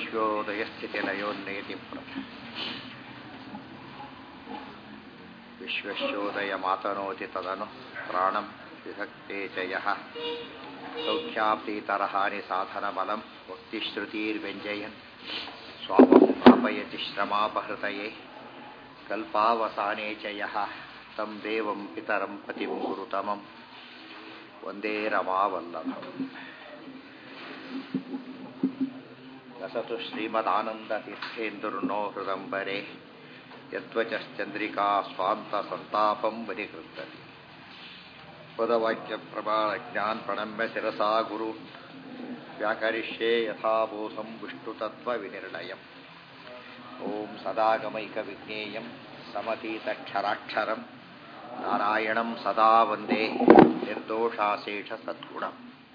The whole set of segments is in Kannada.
ವಿಶ್ವೋದಯಸ್ಥಿತಿಲಯೋನ್ನೇತಿ ಪ್ರಥ ವಿಶ್ವಶೋದಯ ಮಾತನೋತಿ ತದನು ಪ್ರಾಣಂ ವಿಭಕ್ತೆ ಚ ಯಃ ಸೌಖ್ಯಾಪ್ತೀತರಹಾನಿ ಸಾಧನಬಲಂ ಭಕ್ತಿಶ್ರುತಿರ್ವ್ಯಂಜಯನ್ ಸ್ವಾಮಂ ಪ್ರಾಪಯತಿ ಶ್ರಮಾಪಹೃತಯೇ ಕಲ್ಪಾವಸಾನೆ ಚ ಯಃ तं ದೇವಂ ಪಿತರಂ ಪತಿಂ ಗುರುತಮಂ ವಂದೇ ರಮಾವಲ್ಲಭಂ ಲಸತು ಶ್ರೀಮದಾನಂದತೀರ್ಥೇಂದುರ್ನೋ ಹೃದಂಬರೆ ಯದ್ವಚಶ್ಚಂದ್ರಿಕಾ ಸ್ವಾಂತ ಸಂತಾಪಂ ಬಲಿಕೃತತಿ ಪದವಾಕ್ಯಪ್ರಮಾಣಜ್ಞಾನ್ ಪ್ರಣಮ್ಯ ಶಿರಸಾ ಗುರು ವ್ಯಾಕರಿಷ್ಯೇ ಯಥಾಬೋಧಂ ವಿಷ್ಣುತತ್ವವಿನಿರ್ಣಯಂ ಓಂ ಸದಾಗಮೈಕವಿಜ್ಞೇಯಂ ಸಮತೀತಕ್ಷರಾಕ್ಷರಂ ನಾರಾಯಣಂ ಸದಾ ವಂದೇ ನಿರ್ದೋಷಾಶೇಷ ಸದ್ಗುಣಂ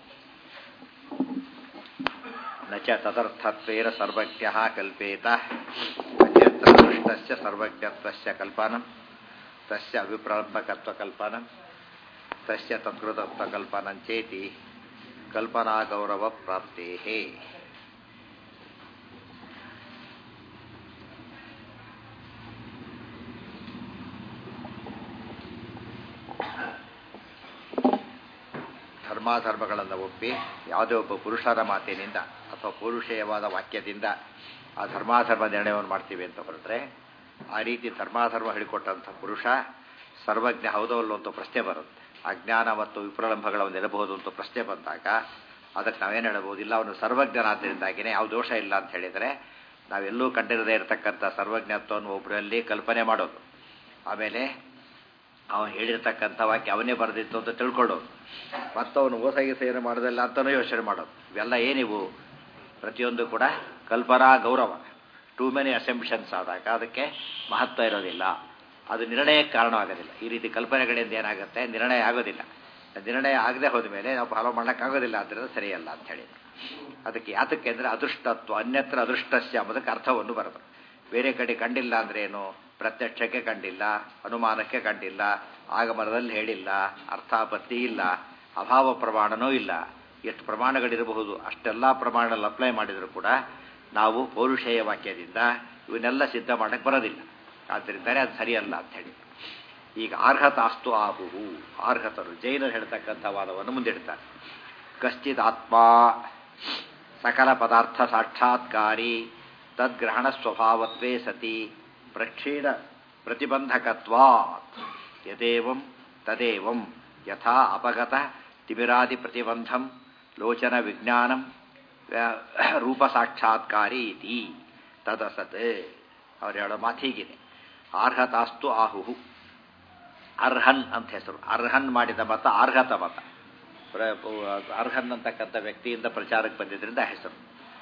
ನ ಚ ತದರ್ಥತ್ವೇನ ಸರ್ವಜ್ಞಃ ಕಲ್ಪೇತ ಅನ್ಯತ್ರ ದೃಷ್ಟಸ್ಯ ಸರ್ವಜ್ಞತ್ವಸ್ಯ ಕಲ್ಪನಂ ತಸ್ಯ ಅವಿಪ್ರಾಂತಕತ್ವಕಲ್ಪನಂ ತಸ್ಯ ತತ್ಕೃತತ್ವಕಲ್ಪನಂ ಚೇತಿ ಕಲ್ಪನಾಗೌರವ ಪ್ರಾಪ್ತೇಃ ಧರ್ಮಾಧರ್ಮಗಳನ್ನು ಒಪ್ಪಿ ಯಾವುದೇ ಒಬ್ಬ ಪುರುಷರ ಮಾತಿನಿಂದ ಅಥವಾ ಪೌರುಷೇಯವಾದ ವಾಕ್ಯದಿಂದ ಆ ಧರ್ಮಾಧರ್ಮ ನಿರ್ಣಯವನ್ನು ಮಾಡ್ತೀವಿ ಅಂತ ಹೊರಟ್ರೆ ಆ ರೀತಿ ಧರ್ಮಾಧರ್ಮ ಹೇಳಿಕೊಟ್ಟಂಥ ಪುರುಷ ಸರ್ವಜ್ಞ ಹೌದವಲ್ಲ ಅಂತ ಪ್ರಶ್ನೆ ಬರುತ್ತೆ ಅಜ್ಞಾನ ಮತ್ತು ವಿಪ್ರಲಂಭಗಳನ್ನು ಇರಬಹುದು ಅಂತ ಪ್ರಶ್ನೆ ಬಂದಾಗ ಅದಕ್ಕೆ ನಾವೇನು ಹೇಳಬಹುದು ಇಲ್ಲ ಅವನು ಸರ್ವಜ್ಞನಾದ್ದರಿಂದಾಗಿಯೇ ಯಾವ ದೋಷ ಇಲ್ಲ ಅಂತ ಹೇಳಿದರೆ ನಾವೆಲ್ಲೂ ಕಂಡಿರದೇ ಇರತಕ್ಕಂಥ ಸರ್ವಜ್ಞತ್ವವನ್ನು ಒಬ್ಬರಲ್ಲಿ ಕಲ್ಪನೆ ಮಾಡೋದು ಆಮೇಲೆ ಅವನು ಹೇಳಿರ್ತಕ್ಕಂಥ ವಾಕ್ಯ ಅವನೇ ಬರೆದಿತ್ತು ಅಂತ ತಿಳ್ಕೊಳ್ಳೋದು ಮತ್ತು ಅವನು ಓಸಗಿಸ ಏನು ಮಾಡೋದಿಲ್ಲ ಅಂತಲೂ ಯೋಚನೆ ಮಾಡೋದು ಇವೆಲ್ಲ ಏನಿವು ಪ್ರತಿಯೊಂದು ಕೂಡ ಕಲ್ಪನಾ ಗೌರವ ಟೂ ಮೆನಿ ಅಸೆಂಪ್ಷನ್ಸ್ ಆದಾಗ ಅದಕ್ಕೆ ಮಹತ್ವ ಇರೋದಿಲ್ಲ ಅದು ನಿರ್ಣಯಕ್ಕೆ ಕಾರಣವಾಗೋದಿಲ್ಲ ಈ ರೀತಿ ಕಲ್ಪನೆಗಳಿಂದ ಏನಾಗುತ್ತೆ ನಿರ್ಣಯ ಆಗೋದಿಲ್ಲ ನಿರ್ಣಯ ಆಗದೆ ಹೋದ ಮೇಲೆ ನಾವು ಫಾಲೋ ಮಾಡೋಕ್ಕಾಗೋದಿಲ್ಲ ಆದ್ದರಿಂದ ಸರಿಯಲ್ಲ ಅಂತ ಹೇಳಿದ್ರು ಅದಕ್ಕೆ ಯಾತಕ್ಕೆ ಅಂದರೆ ಅದೃಷ್ಟತ್ವ ಅನ್ಯತ್ರ ಅದೃಷ್ಟಸ್ಯ ಎಂಬುದಕ್ಕೆ ಅರ್ಥವನ್ನು ಬರೋದು ಬೇರೆ ಕಡೆ ಕಂಡಿಲ್ಲ ಅಂದ್ರೆ ಏನು ಪ್ರತ್ಯಕ್ಷಕ್ಕೆ ಕಂಡಿಲ್ಲ ಅನುಮಾನಕ್ಕೆ ಕಂಡಿಲ್ಲ ಆಗಮನದಲ್ಲಿ ಹೇಳಿಲ್ಲ ಅರ್ಥಾಪತ್ತಿ ಇಲ್ಲ ಅಭಾವ ಪ್ರಮಾಣನೂ ಇಲ್ಲ ಎಷ್ಟು ಪ್ರಮಾಣಗಳಿರಬಹುದು ಅಷ್ಟೆಲ್ಲ ಪ್ರಮಾಣದಲ್ಲಿ ಅಪ್ಲೈ ಮಾಡಿದರೂ ಕೂಡ ನಾವು ಪೌರುಷೇಯ ವಾಕ್ಯದಿಂದ ಇವನ್ನೆಲ್ಲ ಸಿದ್ಧ ಮಾಡಕ್ಕೆ ಬರೋದಿಲ್ಲ ಆದ್ದರಿಂದಲೇ ಅದು ಸರಿಯಲ್ಲ ಅಂತ ಹೇಳಿ ಈಗ ಅರ್ಹತಾಸ್ತು ಆಹುಹು ಅರ್ಹತರು ಜೈನರು ಹೇಳ್ತಕ್ಕಂಥ ವಾದವನ್ನು ಮುಂದಿಡ್ತಾರೆ ಕಶ್ಚಿತ್ ಆತ್ಮ ಸಕಲ ಪದಾರ್ಥ ಸಾಕ್ಷಾತ್ಕಾರಿ ತದ್ಗ್ರಹಣ ಸ್ವಭಾವತ್ವೇ ಸತಿ ಪ್ರಕ್ಷೀಣ ಪ್ರತಿಬಂಧಕತ್ವಾತ್ ಯದೇವಂ ತದೇವಂ ಯಥಾ ಅಪಗತ ತಿಮಿರಾದಿ ಪ್ರತಿಬಂಧಂ ಲೋಚನ ವಿಜ್ಞಾನಂ ರೂಪ ಸಾಕ್ಷಾತ್ಕಾರಿ ಇತಿ ತದಸತ್ ಅವ್ರು ಹೇಳೋ ಮಾತು ಹೀಗಿದೆ ಅರ್ಹತಾಸ್ತು ಆಹುಹು ಅರ್ಹನ್ ಅಂತ ಹೆಸರು ಅರ್ಹನ್ ಮಾಡಿದ ಮತ ಅರ್ಹತ ಮತ ಅರ್ಹನ್ ಅಂತಕ್ಕಂಥ ವ್ಯಕ್ತಿಯಿಂದ ಪ್ರಚಾರಕ್ಕೆ ಬಂದಿದ್ದರಿಂದ ಹೆಸರು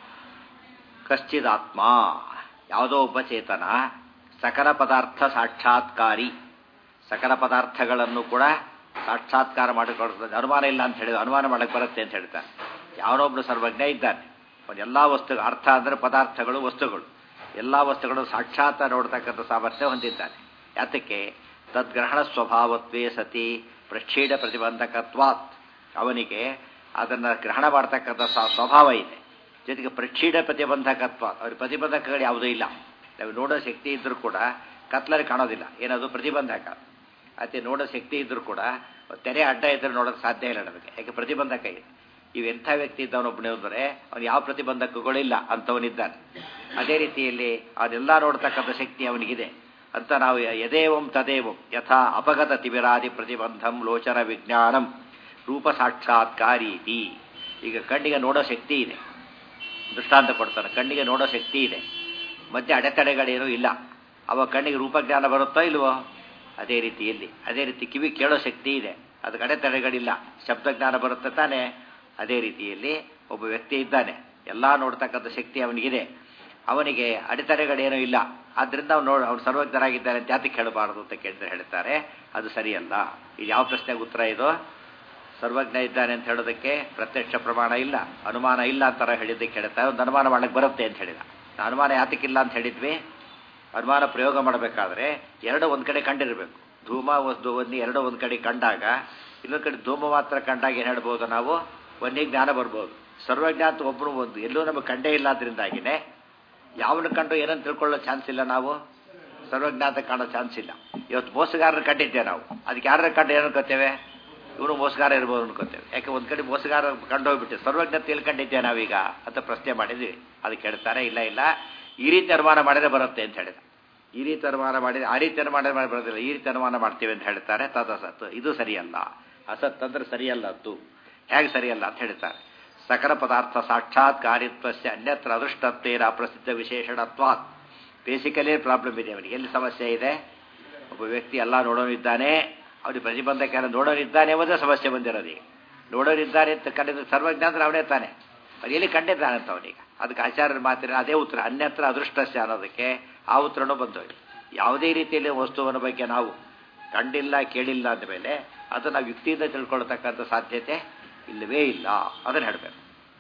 ಕಶ್ಚಿದಾತ್ಮ ಯಾವುದೋ ಒಬ್ಬ ಚೇತನ ಸಕಲ ಪದಾರ್ಥ ಸಾಕ್ಷಾತ್ಕಾರಿ ಸಕಲ ಪದಾರ್ಥಗಳನ್ನು ಕೂಡ ಸಾಕ್ಷಾತ್ಕಾರ ಮಾಡಿಕೊಡ್ತದೆ ಅನುಮಾನ ಇಲ್ಲ ಅಂತ ಹೇಳಿದ ಅನುಮಾನ ಮಾಡಕ್ಕೆ ಬರುತ್ತೆ ಅಂತ ಹೇಳ್ತಾನೆ ಯಾವನೊಬ್ಬನು ಸರ್ವಜ್ಞ ಇದ್ದಾನೆ ಅವನು ಎಲ್ಲ ವಸ್ತು ಅರ್ಥ ಅಂದರೆ ಪದಾರ್ಥಗಳು ವಸ್ತುಗಳು ಎಲ್ಲ ವಸ್ತುಗಳು ಸಾಕ್ಷಾತ್ ನೋಡ್ತಕ್ಕಂಥ ಸಾಮರ್ಥ್ಯ ಹೊಂದಿದ್ದಾನೆ ಯಾತಕ್ಕೆ ತದ್ಗ್ರಹಣ ಸ್ವಭಾವತ್ವೇ ಸತಿ ಪ್ರಕ್ಷೀಡ ಪ್ರತಿಬಂಧಕತ್ವಾತ್ ಅವನಿಗೆ ಅದನ್ನು ಗ್ರಹಣ ಮಾಡ್ತಕ್ಕಂಥ ಸ್ವಭಾವ ಇದೆ ಜೊತೆಗೆ ಪ್ರಕ್ಷೀಡ ಪ್ರತಿಬಂಧಕತ್ವ ಅವ್ರ ಪ್ರತಿಬಂಧಕಗಳು ಯಾವುದೂ ಇಲ್ಲ ನಾವು ನೋಡೋ ಶಕ್ತಿ ಇದ್ದರೂ ಕೂಡ ಕತ್ಲಲ್ಲಿ ಕಾಣೋದಿಲ್ಲ ಏನದು ಪ್ರತಿಬಂಧಕ ಅತಿ ನೋಡೋ ಶಕ್ತಿ ಇದ್ದರೂ ಕೂಡ ತೆರೆ ಅಡ್ಡ ಇದ್ದರೆ ನೋಡೋಕ್ಕೆ ಸಾಧ್ಯ ಇಲ್ಲ ನಮಗೆ ಯಾಕೆ ಪ್ರತಿಬಂಧಕ ಇದೆ ಇವೆಂಥ ವ್ಯಕ್ತಿ ಇದ್ದವನೊಬ್ಬನೇ ಅಂದರೆ ಅವನು ಯಾವ ಪ್ರತಿಬಂಧಕಗಳಿಲ್ಲ ಅಂಥವನಿದ್ದಾನೆ ಅದೇ ರೀತಿಯಲ್ಲಿ ಅದೆಲ್ಲ ನೋಡ್ತಕ್ಕಂಥ ಶಕ್ತಿ ಅವನಿಗಿದೆ ಅಂತ ನಾವು ಯದೇವಂ ತದೇವಂ ಯಥಾ ಅಪಗತ ತಿಬಿರಾದಿ ಪ್ರತಿಬಂಧಂ ಲೋಚನ ವಿಜ್ಞಾನಂ ರೂಪ ಸಾಕ್ಷಾತ್ಕಾರೀತಿ ಈಗ ಕಣ್ಣಿಗೆ ನೋಡೋ ಶಕ್ತಿ ಇದೆ ದೃಷ್ಟಾಂತ ಕೊಡ್ತಾನೆ ಕಣ್ಣಿಗೆ ನೋಡೋ ಶಕ್ತಿ ಇದೆ ಮತ್ತೆ ಅಡೆತಡೆಗಳೇನೂ ಇಲ್ಲ ಅವ ಕಣ್ಣಿಗೆ ರೂಪಜ್ಞಾನ ಬರುತ್ತೋ ಇಲ್ವೋ ಅದೇ ರೀತಿಯಲ್ಲಿ ಅದೇ ರೀತಿ ಕಿವಿ ಕೇಳೋ ಶಕ್ತಿ ಇದೆ ಅದಕ್ಕೆ ಅಡೆತಡೆಗಳಿಲ್ಲ ಶಬ್ದಜ್ಞಾನ ಬರುತ್ತೆ ತಾನೇ ಅದೇ ರೀತಿಯಲ್ಲಿ ಒಬ್ಬ ವ್ಯಕ್ತಿ ಇದ್ದಾನೆ ಎಲ್ಲ ನೋಡ್ತಕ್ಕಂಥ ಶಕ್ತಿ ಅವನಿಗಿದೆ ಅವನಿಗೆ ಅಡೆತಡೆಗಳೇನೂ ಇಲ್ಲ ಆದ್ದರಿಂದ ಅವ್ನು ನೋಡಿ ಅವ್ನು ಸರ್ವಜ್ಞರಾಗಿದ್ದಾನೆ ಅಂತ ಯಾತಕ್ಕೆ ಹೇಳಬಾರದು ಅಂತ ಕೇಳಿದ್ರೆ ಹೇಳ್ತಾರೆ ಅದು ಸರಿಯಲ್ಲ ಇದು ಯಾವ ಪ್ರಶ್ನೆಗೆ ಉತ್ತರ ಇದು ಸರ್ವಜ್ಞ ಇದ್ದಾನೆ ಅಂತ ಹೇಳೋದಕ್ಕೆ ಪ್ರತ್ಯಕ್ಷ ಪ್ರಮಾಣ ಇಲ್ಲ ಅನುಮಾನ ಇಲ್ಲ ಅಂತಾರ ಹೇಳಿದ್ದಕ್ಕೆ ಹೇಳ್ತಾರೆ ಒಂದು ಅನುಮಾನ ಮಾಡಕ್ಕೆ ಬರುತ್ತೆ ಅಂತ ಹೇಳಿದ ಅನುಮಾನ ಯಾತಕ್ಕಿಲ್ಲ ಅಂತ ಹೇಳಿದ್ವಿ ಅನುಮಾನ ಪ್ರಯೋಗ ಮಾಡಬೇಕಾದ್ರೆ ಎರಡು ಒಂದು ಕಡೆ ಕಂಡಿರಬೇಕು ಧೂಮ ವಸ್ತು ಒಂದು ಎರಡು ಒಂದು ಕಡೆ ಕಂಡಾಗ ಇನ್ನೊಂದು ಕಡೆ ಧೂಮ ಮಾತ್ರ ಕಂಡಾಗ ಏನು ಹೇಳ್ಬೋದು ನಾವು ಒಂದೇ ಜ್ಞಾನ ಬರ್ಬೋದು ಸರ್ವಜ್ಞಾತ ಒಬ್ಬರು ಒಂದು ಎಲ್ಲೂ ನಮಗೆ ಕಂಡೇ ಇಲ್ಲ ಅದರಿಂದಾಗಿನೇ ಯಾವನ್ನ ಕಂಡು ಏನಂತ ತಿಳ್ಕೊಳ್ಳೋ ಚಾನ್ಸ್ ಇಲ್ಲ ನಾವು ಸರ್ವಜ್ಞಾತ ಕಾಣೋ ಚಾನ್ಸ್ ಇಲ್ಲ ಇವತ್ತು ಮೋಸಗಾರರು ಕಂಡಿದ್ದೇವೆ ನಾವು ಅದಕ್ಕೆ ಯಾರ ಕಂಡು ಏನು ಅನ್ಕೋತೇವೆ ಇವರು ಮೋಸಗಾರ ಇರ್ಬೋದು ಅನ್ಕೋತೇವೆ ಯಾಕೆ ಒಂದು ಕಡೆ ಮೋಸಗಾರ ಕಂಡು ಹೋಗ್ಬಿಟ್ಟು ಸರ್ವಜ್ಞತೆ ಎಲ್ಲಿ ಕಂಡಿದ್ದೇವೆ ನಾವೀಗ ಅಂತ ಪ್ರಶ್ನೆ ಮಾಡಿದ್ವಿ ಅದಕ್ಕೆ ಹೇಳ್ತಾರೆ ಇಲ್ಲ ಇಲ್ಲ ಈ ರೀತಿ ಅನುಮಾನ ಮಾಡಿದ್ರೆ ಬರುತ್ತೆ ಅಂತ ಹೇಳಿದ ಈ ರೀತಿ ಅನುಮಾನ ಮಾಡಿದ್ರೆ ಆ ರೀತಿ ಅನುಮಾನ ಮಾಡಿ ಬರೋದಿಲ್ಲ ಈ ರೀತಿ ಅನುಮಾನ ಮಾಡ್ತೀವಿ ಅಂತ ಹೇಳ್ತಾರೆ ತದಸತ್ ಇದು ಸರಿಯಲ್ಲ ಅಸತ್ ಅಂದ್ರೆ ಸರಿಯಲ್ಲ ಅದು ಹೇಗೆ ಸರಿಯಲ್ಲ ಅಂತ ಹೇಳ್ತಾರೆ ಸಕಲ ಪದಾರ್ಥ ಸಾಕ್ಷಾತ್ ಕಾರ್ಯತ್ವಸ್ಯ ಅನ್ಯತ್ರ ಅದೃಷ್ಟತ್ವೇನ ಅಪ್ರಸಿದ್ಧ ವಿಶೇಷಣತ್ವಾತ್ ಬೇಸಿಕಲಿ ಪ್ರಾಬ್ಲಮ್ ಇದೆ ಅವನಿಗೆ ಎಲ್ಲಿ ಸಮಸ್ಯೆ ಇದೆ ಒಬ್ಬ ವ್ಯಕ್ತಿ ಎಲ್ಲ ನೋಡೋನಿದ್ದಾನೆ ಅವನಿಗೆ ಪ್ರತಿಬಂಧಕ ನೋಡೋನಿದ್ದಾನೆ ಎಂಬುದೇ ಸಮಸ್ಯೆ ಬಂದಿರೋದು ಈಗ ನೋಡೋನಿದ್ದಾನೆ ಅಂತ ಕಂಡಿದ್ದು ಸರ್ವಜ್ಞ ಅಂದ್ರೆ ಅವನೇ ತಾನೆ ಅದು ಎಲ್ಲಿ ಕಂಡಿದ್ದಾನಂತ ಅವನೀಗ ಅದಕ್ಕೆ ಆಚಾರ್ಯರ ಮಾತಿನ ಅದೇ ಉತ್ತರ ಅನ್ಯತ್ರ ಅದೃಷ್ಟಸ್ಯ ಅನ್ನೋದಕ್ಕೆ ಆ ಉತ್ತರನೂ ಬಂದೋಗಿ ಯಾವುದೇ ರೀತಿಯಲ್ಲಿ ವಸ್ತುವಿನ ಬಗ್ಗೆ ನಾವು ಕಂಡಿಲ್ಲ ಕೇಳಿಲ್ಲ ಅಂದಮೇಲೆ ಅದು ನಾವು ಯುಕ್ತಿಯಿಂದ ತಿಳ್ಕೊಳ್ತಕ್ಕಂಥ ಸಾಧ್ಯತೆ ಇಲ್ಲವೇ ಇಲ್ಲ ಅದನ್ನು ಹೇಳಬೇಕು